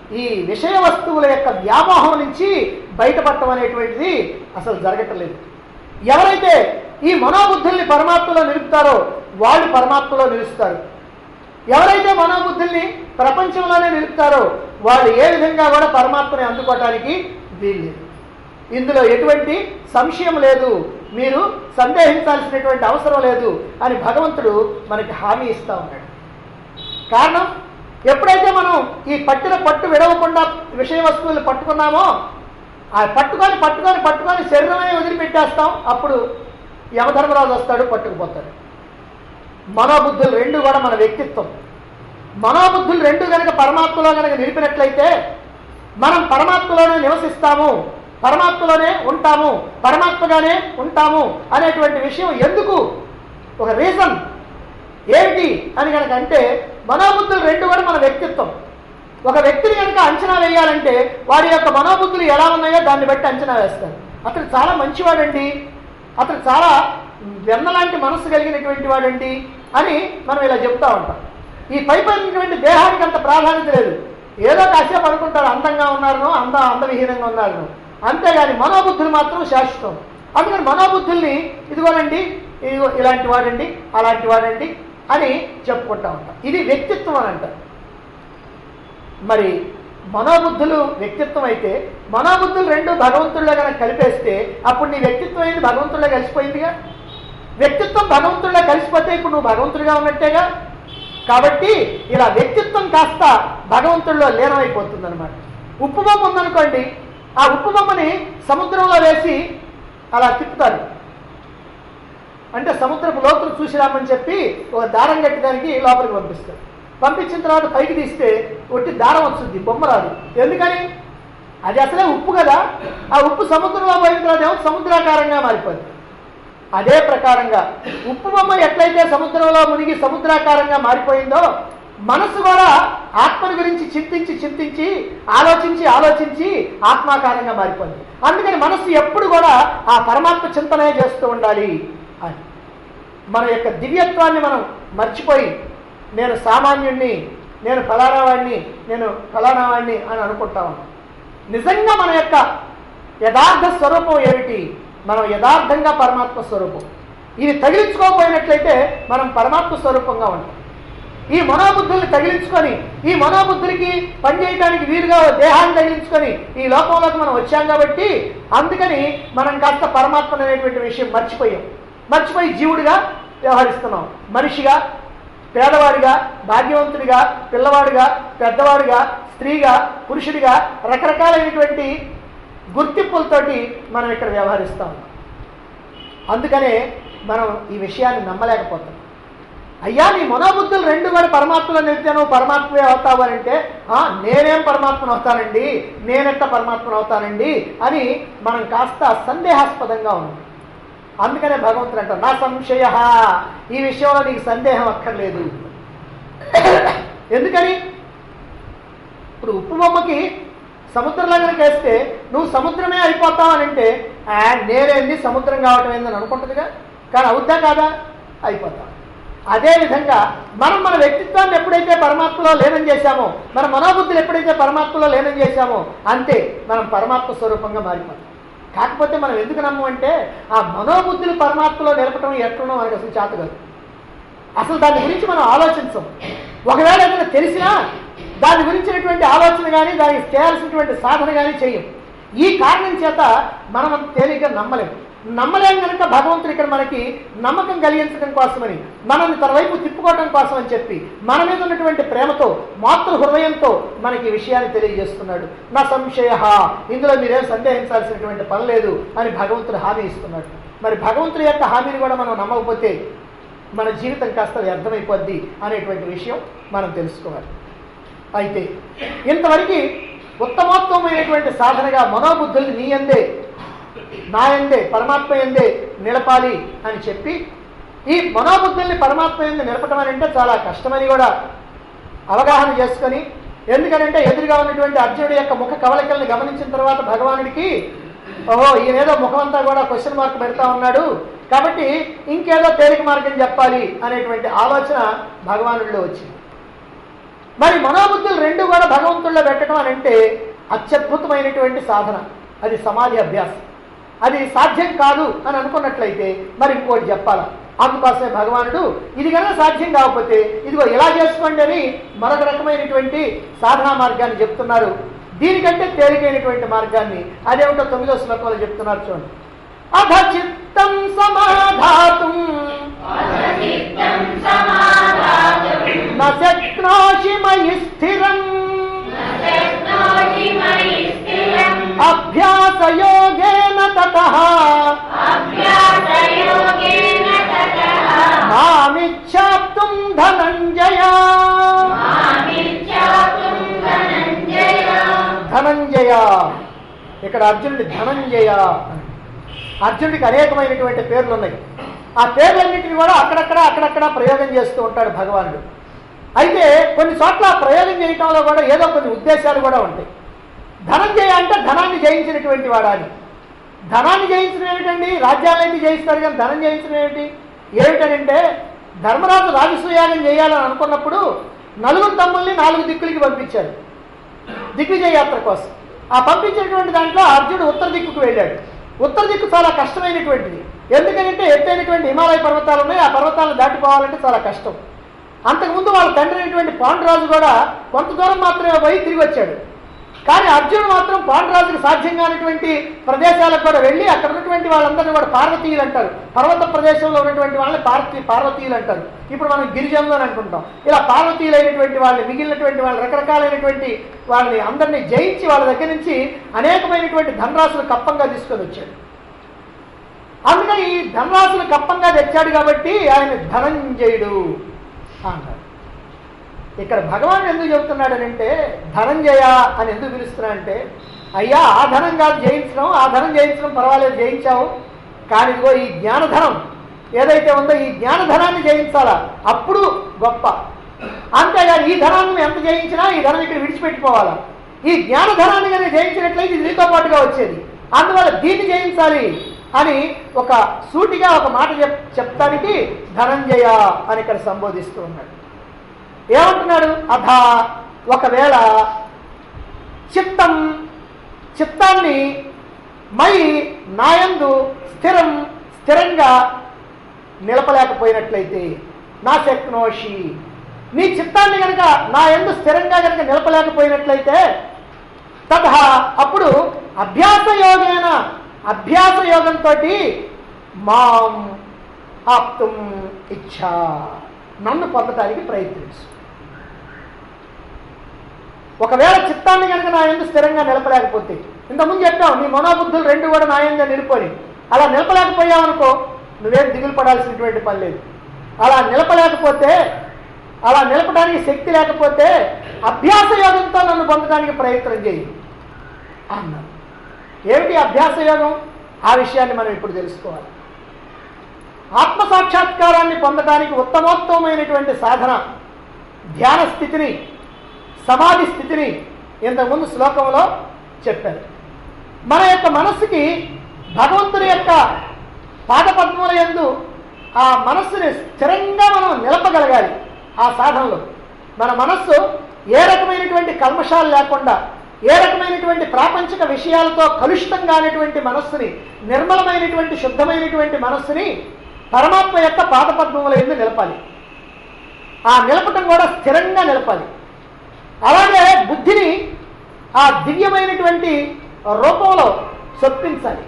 ఈ విషయ వస్తువుల యొక్క వ్యామోహం నుంచి బయటపడటం అనేటువంటిది అసలు జరగటలేదు ఎవరైతే ఈ మనోబుద్ధుల్ని పరమాత్మలో నిలుపుతారో వాళ్ళు పరమాత్మలో నిలుస్తారు ఎవరైతే మనోబుద్ధుల్ని ప్రపంచంలోనే నిలుపుతారో వాళ్ళు ఏ విధంగా కూడా పరమాత్మని అందుకోవటానికి వీల్లేదు ఇందులో ఎటువంటి సంశయం లేదు మీరు సందేహించాల్సినటువంటి అవసరం లేదు అని భగవంతుడు మనకి హామీ ఇస్తా ఉన్నాడు కారణం ఎప్పుడైతే మనం ఈ పట్టిన పట్టు విడవకుండా విషయ వస్తువులు పట్టుకున్నామో ఆ పట్టుకొని పట్టుకొని పట్టుకొని శరీరమే వదిలిపెట్టేస్తాం అప్పుడు యమధర్మరాజు వస్తాడు పట్టుకుపోతాడు మనోబుద్ధులు రెండు కూడా మన వ్యక్తిత్వం మనోబుద్ధులు రెండు కనుక పరమాత్మలో కనుక నిలిపినట్లయితే మనం పరమాత్మలోనే నివసిస్తాము పరమాత్మలోనే ఉంటాము పరమాత్మగానే ఉంటాము అనేటువంటి విషయం ఎందుకు ఒక రీజన్ ఏమిటి అని కనుక అంటే మనోబుద్ధులు రెండు కూడా మన వ్యక్తిత్వం ఒక వ్యక్తిని కనుక అంచనా వేయాలంటే వాడి యొక్క మనోబుద్ధులు ఎలా ఉన్నాయో దాన్ని బట్టి అంచనా వేస్తారు అతను చాలా మంచివాడండి అతను చాలా వెన్నలాంటి మనస్సు కలిగినటువంటి వాడండి అని మనం ఇలా చెప్తా ఉంటాం ఈ పై పైనటువంటి దేహానికి అంత ప్రాధాన్యత లేదు ఏదో కాసేపు అనుకుంటారు అందంగా ఉన్నారనో అంద అందవిహీనంగా ఉన్నారనో అంతేగాని మనోబుద్ధులు మాత్రం శాశ్వతం అందుకని మనోబుద్ధుల్ని ఇదిగోనండి ఇదిగో ఇలాంటి వాడండి అలాంటి వాడండి అని చెప్పుకుంటా ఉంటాం ఇది వ్యక్తిత్వం అని అంటారు మరి మనోబుద్ధులు వ్యక్తిత్వం అయితే మనోబుద్ధులు రెండు భగవంతుల్లో కనుక కలిపేస్తే అప్పుడు నీ వ్యక్తిత్వం అనేది భగవంతుల్లో కలిసిపోయిందిగా వ్యక్తిత్వం భగవంతుల్లో కలిసిపోతే ఇప్పుడు నువ్వు భగవంతుడిగా ఉన్నట్టేగా కాబట్టి ఇలా వ్యక్తిత్వం కాస్త భగవంతుల్లో లీనమైపోతుంది అనమాట ఉప్పు బొమ్మ ఉందనుకోండి ఆ ఉప్పు బొమ్మని సముద్రంలో వేసి అలా తిప్పుతారు అంటే సముద్రపు లోతులు చూసి రామని చెప్పి ఒక దారం కట్టడానికి లోపలికి పంపిస్తారు పంపించిన తర్వాత పైకి తీస్తే ఒట్టి దారం వస్తుంది బొమ్మ రాదు ఎందుకని అది అసలే ఉప్పు కదా ఆ ఉప్పు సముద్రంలో పోయిన తర్వాత ఏమో సముద్రాకారంగా మారిపోతుంది అదే ప్రకారంగా ఉప్పు బొమ్మ ఎట్లయితే సముద్రంలో మునిగి సముద్రాకారంగా మారిపోయిందో మనసు కూడా ఆత్మని గురించి చింతించి చింతించి ఆలోచించి ఆలోచించి ఆత్మాకారంగా మారిపోయింది అందుకని మనస్సు ఎప్పుడు కూడా ఆ పరమాత్మ చింతనే చేస్తూ ఉండాలి అని మన యొక్క దివ్యత్వాన్ని మనం మర్చిపోయి నేను సామాన్యుణ్ణి నేను ఫలానా వాడిని నేను ఫలానా వాడిని అని అనుకుంటా ఉన్నాం నిజంగా మన యొక్క యథార్థ స్వరూపం ఏమిటి మనం యథార్థంగా పరమాత్మ స్వరూపం ఇవి తగిలించుకోకపోయినట్లయితే మనం పరమాత్మ స్వరూపంగా ఉంటాం ఈ మనోబుద్ధుల్ని తగిలించుకొని ఈ మనోబుద్ధులకి పనిచేయడానికి వీలుగా ఓ దేహాన్ని తగిలించుకొని ఈ లోకంలోకి మనం వచ్చాం కాబట్టి అందుకని మనం కాస్త పరమాత్మ అనేటువంటి విషయం మర్చిపోయాం మర్చిపోయి జీవుడిగా వ్యవహరిస్తున్నాం మనిషిగా పేదవాడిగా భాగ్యవంతుడిగా పిల్లవాడిగా పెద్దవాడిగా స్త్రీగా పురుషుడిగా రకరకాలైనటువంటి గుర్తింపులతోటి మనం ఇక్కడ వ్యవహరిస్తాం అందుకనే మనం ఈ విషయాన్ని నమ్మలేకపోతాం అయ్యా నీ మనోబుద్ధులు రెండు కూడా పరమాత్మలో నిలితే నువ్వు పరమాత్మే అవుతావు అని అంటే "ఆ, నేనేం పరమాత్మను అవుతానండి నేనెట్ట పరమాత్మను అవుతానండి అని మనం కాస్త సందేహాస్పదంగా ఉన్నాం అందుకనే భగవంతుడు అంటారు నా సంశయ ఈ విషయంలో నీకు సందేహం అక్కర్లేదు ఎందుకని ఇప్పుడు ఉప్పు బొమ్మకి సముద్రంలో కనుక వేస్తే నువ్వు సముద్రమే అయిపోతావు అని అంటే "ఆ, నేనేంది సముద్రం కావటం ఏందని అనుకుంటుందిగా కానీ అవుద్దా కాదా అయిపోతాం అదే విధంగా మనం మన వ్యక్తిత్వాన్ని ఎప్పుడైతే పరమాత్మలో లీనం చేశామో మన మనోబుద్ధులు ఎప్పుడైతే పరమాత్మలో లీనం చేశామో అంతే మనం పరమాత్మ స్వరూపంగా మారిపోతాం కాకపోతే మనం ఎందుకు నమ్మమంటే ఆ మనోబుద్ధులు పరమాత్మలో నిలపటం ఎట్లనో మనకు అసలు చేత కాదు అసలు దాని గురించి మనం ఆలోచించం ఒకవేళ ఏదైనా తెలిసినా దాని గురించినటువంటి ఆలోచన కానీ దానికి చేయాల్సినటువంటి సాధన కానీ చేయం ఈ కారణం చేత మనం అంత తేలిగ్గా నమ్మలేం నమ్మలేం కనుక భగవంతుడు ఇక్కడ మనకి నమ్మకం కలిగించడం కోసమని మనల్ని తన వైపు తిప్పుకోవడం కోసం అని చెప్పి మన మీద ఉన్నటువంటి ప్రేమతో మాతృ హృదయంతో మనకి ఈ విషయాన్ని తెలియజేస్తున్నాడు నా సంశయ ఇందులో మీరేం సందేహించాల్సినటువంటి పని లేదు అని భగవంతుడు హామీ ఇస్తున్నాడు మరి భగవంతుడి యొక్క హామీని కూడా మనం నమ్మకపోతే మన జీవితం కాస్త వ్యర్థమైపోద్ది అనేటువంటి విషయం మనం తెలుసుకోవాలి అయితే ఇంతవరకు ఉత్తమోత్తమైనటువంటి సాధనగా మనోబుద్ధుల్ని నీ అందే నా ఎందే పరమాత్మ ఎందే నిలపాలి అని చెప్పి ఈ మనోబుద్ధుల్ని పరమాత్మ ఎందు నిలపటం అని అంటే చాలా కష్టమని కూడా అవగాహన చేసుకొని ఎందుకనంటే ఎదురుగా ఉన్నటువంటి అర్జునుడి యొక్క ముఖ కవలికల్ని గమనించిన తర్వాత భగవానుడికి ఓహో ఈయనేదో ముఖం అంతా కూడా క్వశ్చన్ మార్క్ పెడతా ఉన్నాడు కాబట్టి ఇంకేదో తేలిక మార్గం చెప్పాలి అనేటువంటి ఆలోచన భగవానుడిలో వచ్చింది మరి మనోబుద్ధులు రెండు కూడా భగవంతుల్లో పెట్టడం అని అంటే అత్యద్భుతమైనటువంటి సాధన అది సమాధి అభ్యాసం అది సాధ్యం కాదు అని అనుకున్నట్లయితే మరి ఇంకోటి చెప్పాలా అందుకోసమే భగవానుడు ఇది కనుక సాధ్యం కాకపోతే ఇదిగో ఇలా చేసుకోండి అని మరొక రకమైనటువంటి సాధనా మార్గాన్ని చెప్తున్నారు దీనికంటే తేలికైనటువంటి మార్గాన్ని అదేమిటో తొమ్మిదో శ్లోకంలో చెప్తున్నారు చూడండి అధ చిత్తం సమాధాతుం చిత్తం సమాధాతుం నశక్నోషి మయి స్థిరం శక్నోషి మయి స్థిరం అభ్యాసయోగేన తతః అభ్యాసయోగేన తతః మామిచ్ఛాప్తుం ధనంజయ మామిచ్చాతుం ధనంజయ ధనంజయ ఇక్కడ అర్జునుడి ధనంజయ అని. అర్జునుడికి అనేకమైనటువంటి పేర్లు ఉన్నాయి ఆ పేర్లన్నింటినీ కూడా అక్కడక్కడ అక్కడక్కడ ప్రయోగం చేస్తూ ఉంటాడు భగవానుడు అయితే కొన్ని చోట్ల ఆ ప్రయోగం చేయటంలో కూడా ఏదో కొన్ని ఉద్దేశాలు కూడా ఉంటాయి ధనంజయ అంటే ధనాన్ని జయించినటువంటి వాడా అని ధనాన్ని జయించడం ఏమిటండి రాజ్యాలన్నీ జయిస్తారు కానీ ధనం జయించడం ఏమిటి ఏమిటనంటే ధర్మరాజు రాజసూయాగం చేయాలని అనుకున్నప్పుడు నలుగురు తమ్ముల్ని నాలుగు దిక్కులకి పంపించారు దిగ్విజయ యాత్ర కోసం ఆ పంపించినటువంటి దాంట్లో అర్జునుడు ఉత్తర దిక్కుకు వెళ్ళాడు ఉత్తర దిక్కు చాలా కష్టమైనటువంటిది ఎందుకంటే ఎత్తైనటువంటి హిమాలయ పర్వతాలు ఉన్నాయి ఆ పర్వతాలను దాటిపోవాలంటే చాలా కష్టం అంతకుముందు వాళ్ళ తండ్రి అయినటువంటి పాండురాజు కూడా కొంత దూరం మాత్రమే పోయి తిరిగి వచ్చాడు కానీ అర్జునుడు మాత్రం పాండురాజుకి సాధ్యం కానిటువంటి ప్రదేశాలకు కూడా వెళ్ళి అక్కడ ఉన్నటువంటి వాళ్ళందరినీ కూడా పార్వతీయులు అంటారు పర్వత ప్రదేశంలో ఉన్నటువంటి వాళ్ళని పార్వతీ పార్వతీయులు అంటారు ఇప్పుడు మనం గిరిజనులు అని అనుకుంటాం ఇలా పార్వతీయులైనటువంటి వాళ్ళని మిగిలినటువంటి వాళ్ళు రకరకాలైనటువంటి వాళ్ళని అందరినీ జయించి వాళ్ళ దగ్గర నుంచి అనేకమైనటువంటి ధనరాశులు కప్పంగా తీసుకొని వచ్చాడు అందుకని ఈ ధనరాశులు కప్పంగా తెచ్చాడు కాబట్టి ఆయన ధనంజయుడు అన్నాడు ఇక్కడ భగవాన్ ఎందుకు చెబుతున్నాడనంటే ధనంజయ అని ఎందుకు పిలుస్తున్నాడంటే అయ్యా ఆ ధనం కాదు జయించడం ఆ ధనం జయించడం పర్వాలేదు జయించావు కానీ ఇదిగో ఈ జ్ఞానధనం ఏదైతే ఉందో ఈ జ్ఞానధనాన్ని జయించాలా అప్పుడు గొప్ప అంతేగాని ఈ ధనాన్ని ఎంత జయించినా ఈ ధనం ఇక్కడ విడిచిపెట్టిపోవాలా ఈ జ్ఞానధనాన్ని కనుక జయించినట్లయితే ఇది నీతో పాటుగా వచ్చేది అందువల్ల దీన్ని జయించాలి అని ఒక సూటిగా ఒక మాట చెప్ చెప్తానికి ధనంజయ అని ఇక్కడ సంబోధిస్తూ ఉన్నాడు ఏమంటున్నాడు అథ ఒకవేళ చిత్తం చిత్తాన్ని మై నాయందు స్థిరం స్థిరంగా నిలపలేకపోయినట్లయితే నా శక్నోషి నీ చిత్తాన్ని కనుక నా ఎందు స్థిరంగా కనుక నిలపలేకపోయినట్లయితే తథ అప్పుడు అభ్యాస యోగేన అభ్యాస యోగంతో మాం ఆప్తుం ఇచ్చా నన్ను పొందటానికి ప్రయత్నించు ఒకవేళ చిత్తాన్ని కనుక నా ఎందు స్థిరంగా నిలపలేకపోతే ఇంతకుముందు చెప్పావు నీ మనోబుద్ధులు రెండు కూడా నా ఎందు నిలుపుకొని అలా నిలపలేకపోయావనుకో నువ్వేం దిగులు పడాల్సినటువంటి పని లేదు అలా నిలపలేకపోతే అలా నిలపడానికి శక్తి లేకపోతే అభ్యాస యోగంతో నన్ను పొందడానికి ప్రయత్నం చేయి అన్నాడు ఏమిటి అభ్యాస యోగం ఆ విషయాన్ని మనం ఇప్పుడు తెలుసుకోవాలి ఆత్మ సాక్షాత్కారాన్ని పొందడానికి ఉత్తమోత్తమైనటువంటి సాధన ధ్యాన స్థితిని సమాధి స్థితిని ఇంతకుముందు శ్లోకంలో చెప్పారు మన యొక్క మనస్సుకి భగవంతుని యొక్క పాదపద్మముల యందు ఆ మనస్సుని స్థిరంగా మనం నిలపగలగాలి ఆ సాధనలో మన మనస్సు ఏ రకమైనటువంటి కల్మషాలు లేకుండా ఏ రకమైనటువంటి ప్రాపంచిక విషయాలతో కలుషితం కానిటువంటి మనస్సుని నిర్మలమైనటువంటి శుద్ధమైనటువంటి మనస్సుని పరమాత్మ యొక్క పాదపద్మముల ఎందు నిలపాలి ఆ నిలపటం కూడా స్థిరంగా నిలపాలి అలాగే బుద్ధిని ఆ దివ్యమైనటువంటి రూపంలో చొప్పించాలి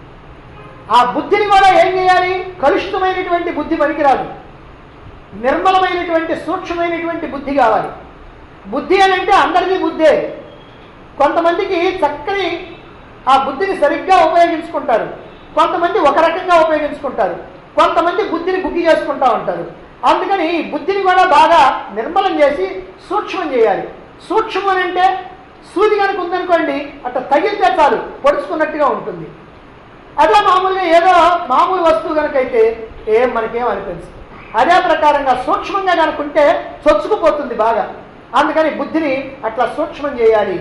ఆ బుద్ధిని కూడా ఏం చేయాలి కలుషితమైనటువంటి బుద్ధి పనికిరాదు నిర్మలమైనటువంటి సూక్ష్మమైనటువంటి బుద్ధి కావాలి బుద్ధి అని అంటే అందరిది బుద్ధే కొంతమందికి చక్కని ఆ బుద్ధిని సరిగ్గా ఉపయోగించుకుంటారు కొంతమంది ఒక రకంగా ఉపయోగించుకుంటారు కొంతమంది బుద్ధిని బుద్ధి చేసుకుంటా ఉంటారు అందుకని ఈ బుద్ధిని కూడా బాగా నిర్మలం చేసి సూక్ష్మం చేయాలి సూక్ష్మం అని అంటే సూది కనుక ఉందనుకోండి అట్లా తగిలితే చాలు పొడుచుకున్నట్టుగా ఉంటుంది అదే మామూలుగా ఏదో మామూలు వస్తువు కనుకైతే ఏం మనకేం అనిపించదు అదే ప్రకారంగా సూక్ష్మంగా కనుకుంటే చొచ్చుకుపోతుంది బాగా అందుకని బుద్ధిని అట్లా సూక్ష్మం చేయాలి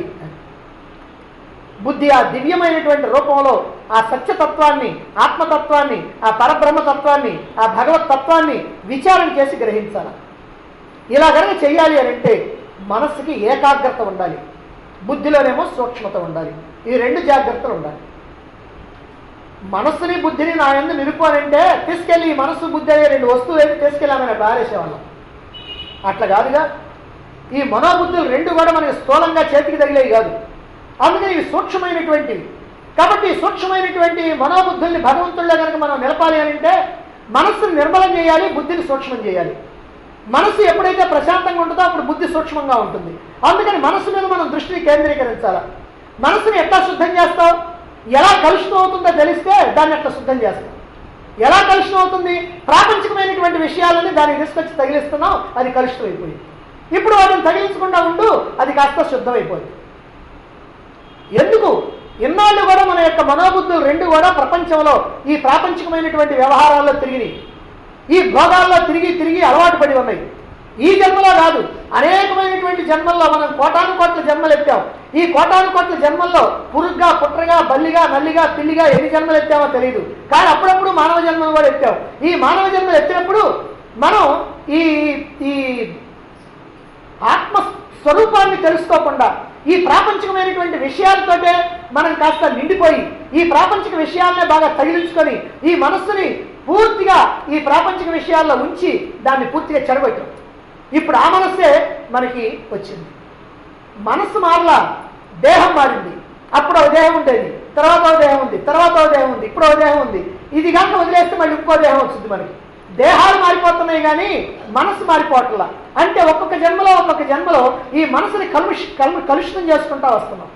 బుద్ధి ఆ దివ్యమైనటువంటి రూపంలో ఆ సత్యతత్వాన్ని ఆత్మతత్వాన్ని ఆ పరబ్రహ్మతత్వాన్ని ఆ భగవత్ తత్వాన్ని విచారణ చేసి గ్రహించాలి ఇలా కనుక చెయ్యాలి అని అంటే మనస్సుకి ఏకాగ్రత ఉండాలి బుద్ధిలోనేమో సూక్ష్మత ఉండాలి ఈ రెండు జాగ్రత్తలు ఉండాలి మనస్సుని బుద్ధిని నా ఎందు నిలుపానంటే తీసుకెళ్ళి ఈ మనస్సు బుద్ధి అనే రెండు వస్తువులు అయితే తీసుకెళ్ళామని పారేసేవాళ్ళం అట్లా కాదుగా ఈ మనోబుద్ధులు రెండు కూడా మనకి స్థూలంగా చేతికి తగిలేవి కాదు అందుకని ఇవి సూక్ష్మమైనటువంటివి కాబట్టి ఈ సూక్ష్మమైనటువంటి మనోబుద్ధుల్ని భగవంతుల్లో కనుక మనం నిలపాలి అని అంటే మనస్సుని నిర్మలం చేయాలి బుద్ధిని సూక్ష్మం చేయాలి మనసు ఎప్పుడైతే ప్రశాంతంగా ఉంటుందో అప్పుడు బుద్ధి సూక్ష్మంగా ఉంటుంది అందుకని మనసు మీద మనం దృష్టిని కేంద్రీకరించాలి మనసుని ఎట్లా శుద్ధం చేస్తావు ఎలా కలుషితం అవుతుందో తెలిస్తే దాన్ని ఎట్లా శుద్ధం చేస్తాం ఎలా కలుషితం అవుతుంది ప్రాపంచికమైనటువంటి విషయాలని దానికి తీసుకొచ్చి తగిలిస్తున్నాం అది కలుషితం అయిపోయింది ఇప్పుడు వాటిని తగిలించకుండా ఉండు అది కాస్త శుద్ధమైపోయింది ఎందుకు ఇన్నాళ్ళు కూడా మన యొక్క మనోబుద్ధులు రెండు కూడా ప్రపంచంలో ఈ ప్రాపంచికమైనటువంటి వ్యవహారాల్లో తిరిగినాయి ఈ భోగాల్లో తిరిగి తిరిగి అలవాటు పడి ఉన్నాయి ఈ జన్మలో కాదు అనేకమైనటువంటి జన్మల్లో మనం కోటాను కోట్ల జన్మలు ఎత్తాం ఈ కోటాను కోట్ల జన్మల్లో పురుగ్గా పుట్రగా బల్లిగా నల్లిగా పిల్లిగా ఎన్ని జన్మలు ఎత్తామో తెలియదు కానీ అప్పుడప్పుడు మానవ జన్మలు కూడా ఎత్తాం ఈ మానవ జన్మలు ఎత్తినప్పుడు మనం ఈ ఈ ఆత్మ స్వరూపాన్ని తెలుసుకోకుండా ఈ ప్రాపంచికమైనటువంటి విషయాలతోటే మనం కాస్త నిండిపోయి ఈ ప్రాపంచిక విషయాలనే బాగా తగిలించుకొని ఈ మనస్సుని పూర్తిగా ఈ ప్రాపంచిక విషయాల్లో ఉంచి దాన్ని పూర్తిగా చెడగొట్టాం ఇప్పుడు ఆ మనస్సే మనకి వచ్చింది మనస్సు మారలా దేహం మారింది అప్పుడు ఒక దేహం ఉండేది తర్వాత ఒక దేహం ఉంది తర్వాత ఒక దేహం ఉంది ఇప్పుడు ఒక దేహం ఉంది ఇది కనుక వదిలేస్తే మళ్ళీ ఇంకో దేహం వచ్చింది మనకి దేహాలు మారిపోతున్నాయి కానీ మనసు మారిపోవట్లా అంటే ఒక్కొక్క జన్మలో ఒక్కొక్క జన్మలో ఈ మనసుని కలుష్ కలు కలుషితం చేసుకుంటా వస్తున్నాం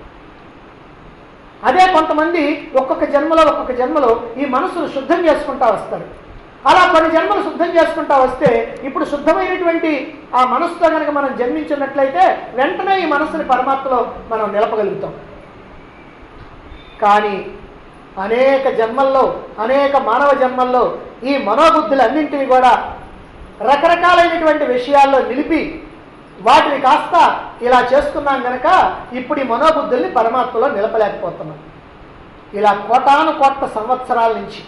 అదే కొంతమంది ఒక్కొక్క జన్మలో ఒక్కొక్క జన్మలో ఈ మనసును శుద్ధం చేసుకుంటా వస్తారు అలా కొన్ని జన్మలు శుద్ధం చేసుకుంటా వస్తే ఇప్పుడు శుద్ధమైనటువంటి ఆ మనసుతో కనుక మనం జన్మించినట్లయితే వెంటనే ఈ మనసుని పరమాత్మలో మనం నిలపగలుగుతాం కానీ అనేక జన్మల్లో అనేక మానవ జన్మల్లో ఈ మనోబుద్ధులన్నింటినీ కూడా రకరకాలైనటువంటి విషయాల్లో నిలిపి వాటిని కాస్త ఇలా చేసుకున్నాం గనక ఇప్పుడు ఈ మనోబుద్ధుల్ని పరమాత్మలో నిలపలేకపోతున్నాం ఇలా కోటాను కోట్ల సంవత్సరాల నుంచి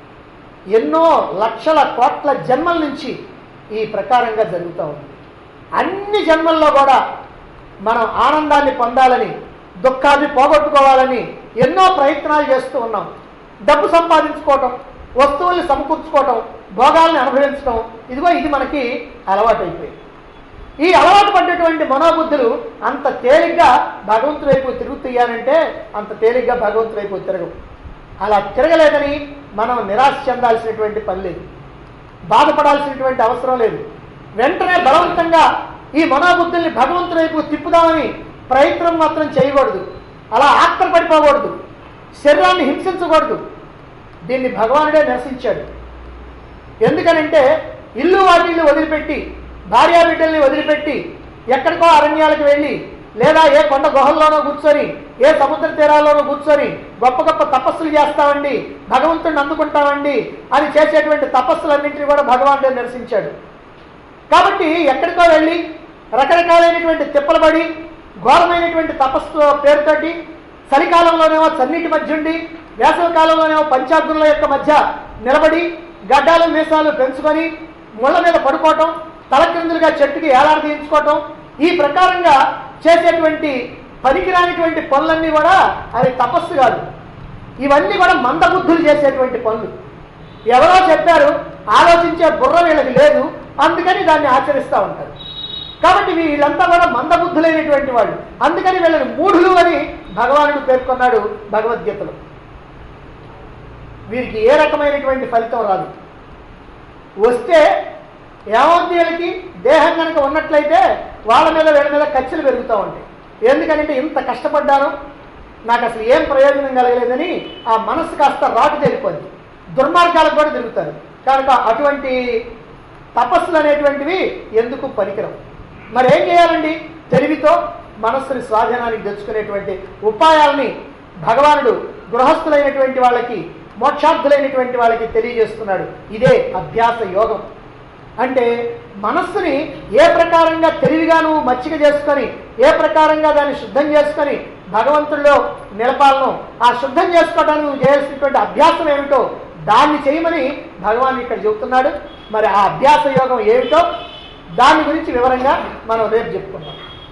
ఎన్నో లక్షల కోట్ల జన్మల నుంచి ఈ ప్రకారంగా జరుగుతూ ఉంది అన్ని జన్మల్లో కూడా మనం ఆనందాన్ని పొందాలని దుఃఖాన్ని పోగొట్టుకోవాలని ఎన్నో ప్రయత్నాలు చేస్తూ ఉన్నాం డబ్బు సంపాదించుకోవటం వస్తువుల్ని సమకూర్చుకోవటం భోగాల్ని అనుభవించడం ఇదిగో ఇది మనకి అలవాటైపోయింది ఈ అలవాటు పడ్డటువంటి మనోబుద్ధులు అంత తేలిగ్గా భగవంతుడి వైపు తిరుగుతాయంటే అంత తేలిగ్గా భగవంతుడి వైపు తిరగవు అలా తిరగలేదని మనం నిరాశ చెందాల్సినటువంటి పని లేదు బాధపడాల్సినటువంటి అవసరం లేదు వెంటనే బలవంతంగా ఈ మనోబుద్ధుల్ని భగవంతుడి వైపు తిప్పుదామని ప్రయత్నం మాత్రం చేయకూడదు అలా ఆక్తపడిపోకూడదు శరీరాన్ని హింసించకూడదు దీన్ని భగవానుడే నిరసించాడు ఎందుకనంటే ఇల్లు వాటిల్ని వదిలిపెట్టి భార్యా బిడ్డల్ని వదిలిపెట్టి ఎక్కడికో అరణ్యాలకు వెళ్ళి లేదా ఏ కొండ గుహల్లోనో కూర్చొని ఏ సముద్ర తీరాల్లోనో కూర్చొని గొప్ప గొప్ప తపస్సులు చేస్తామండి భగవంతుడిని అందుకుంటామండి అని చేసేటువంటి తపస్సులన్నింటినీ కూడా భగవానుడే నిరసించాడు కాబట్టి ఎక్కడికో వెళ్ళి రకరకాలైనటువంటి తిప్పలు పడి ఘోరమైనటువంటి తపస్సు పేరుతోటి చలికాలంలోనేమో చన్నీటి మధ్య ఉండి వేసవి కాలంలోనేమో పంచాగ్నుల యొక్క మధ్య నిలబడి గడ్డాలు మీసాలు పెంచుకొని ముళ్ళ మీద పడుకోవటం తలక్రిందులుగా చెట్టుకి ఏలాడదీయించుకోవటం ఈ ప్రకారంగా చేసేటువంటి పనికిరానిటువంటి పనులన్నీ కూడా అవి తపస్సు కాదు ఇవన్నీ కూడా మందబుద్ధులు చేసేటువంటి పనులు ఎవరో చెప్పారు ఆలోచించే బుర్ర వీళ్ళకి లేదు అందుకని దాన్ని ఆచరిస్తూ ఉంటారు కాబట్టి వీళ్ళంతా కూడా మందబుద్ధులైనటువంటి వాళ్ళు అందుకని వీళ్ళని మూఢులు అని భగవానుడు పేర్కొన్నాడు భగవద్గీతలో వీరికి ఏ రకమైనటువంటి ఫలితం రాదు వస్తే ఏమవుతుంది వీళ్ళకి దేహం కనుక ఉన్నట్లయితే వాళ్ళ మీద వీళ్ళ మీద ఖర్చులు పెరుగుతూ ఉంటాయి ఎందుకంటే ఇంత కష్టపడ్డాను నాకు అసలు ఏం ప్రయోజనం కలగలేదని ఆ మనసు కాస్త రాటు తెలిపోద్ది దుర్మార్గాలకు కూడా తిరుగుతారు కనుక అటువంటి తపస్సులు అనేటువంటివి ఎందుకు పనికిరం మరి ఏం చేయాలండి తెలివితో మనస్సుని స్వాధీనానికి తెచ్చుకునేటువంటి ఉపాయాలని భగవానుడు గృహస్థులైనటువంటి వాళ్ళకి మోక్షార్థులైనటువంటి వాళ్ళకి తెలియజేస్తున్నాడు ఇదే అభ్యాస యోగం అంటే మనస్సుని ఏ ప్రకారంగా తెలివిగా నువ్వు మచ్చిక చేసుకొని ఏ ప్రకారంగా దాన్ని శుద్ధం చేసుకొని భగవంతుడిలో నిలపాలను ఆ శుద్ధం చేసుకోవడానికి నువ్వు చేయాల్సినటువంటి అభ్యాసం ఏమిటో దాన్ని చేయమని భగవాన్ ఇక్కడ చెబుతున్నాడు మరి ఆ అభ్యాస యోగం ఏమిటో దాని గురించి వివరంగా మనం రేపు చెప్పుకుందాం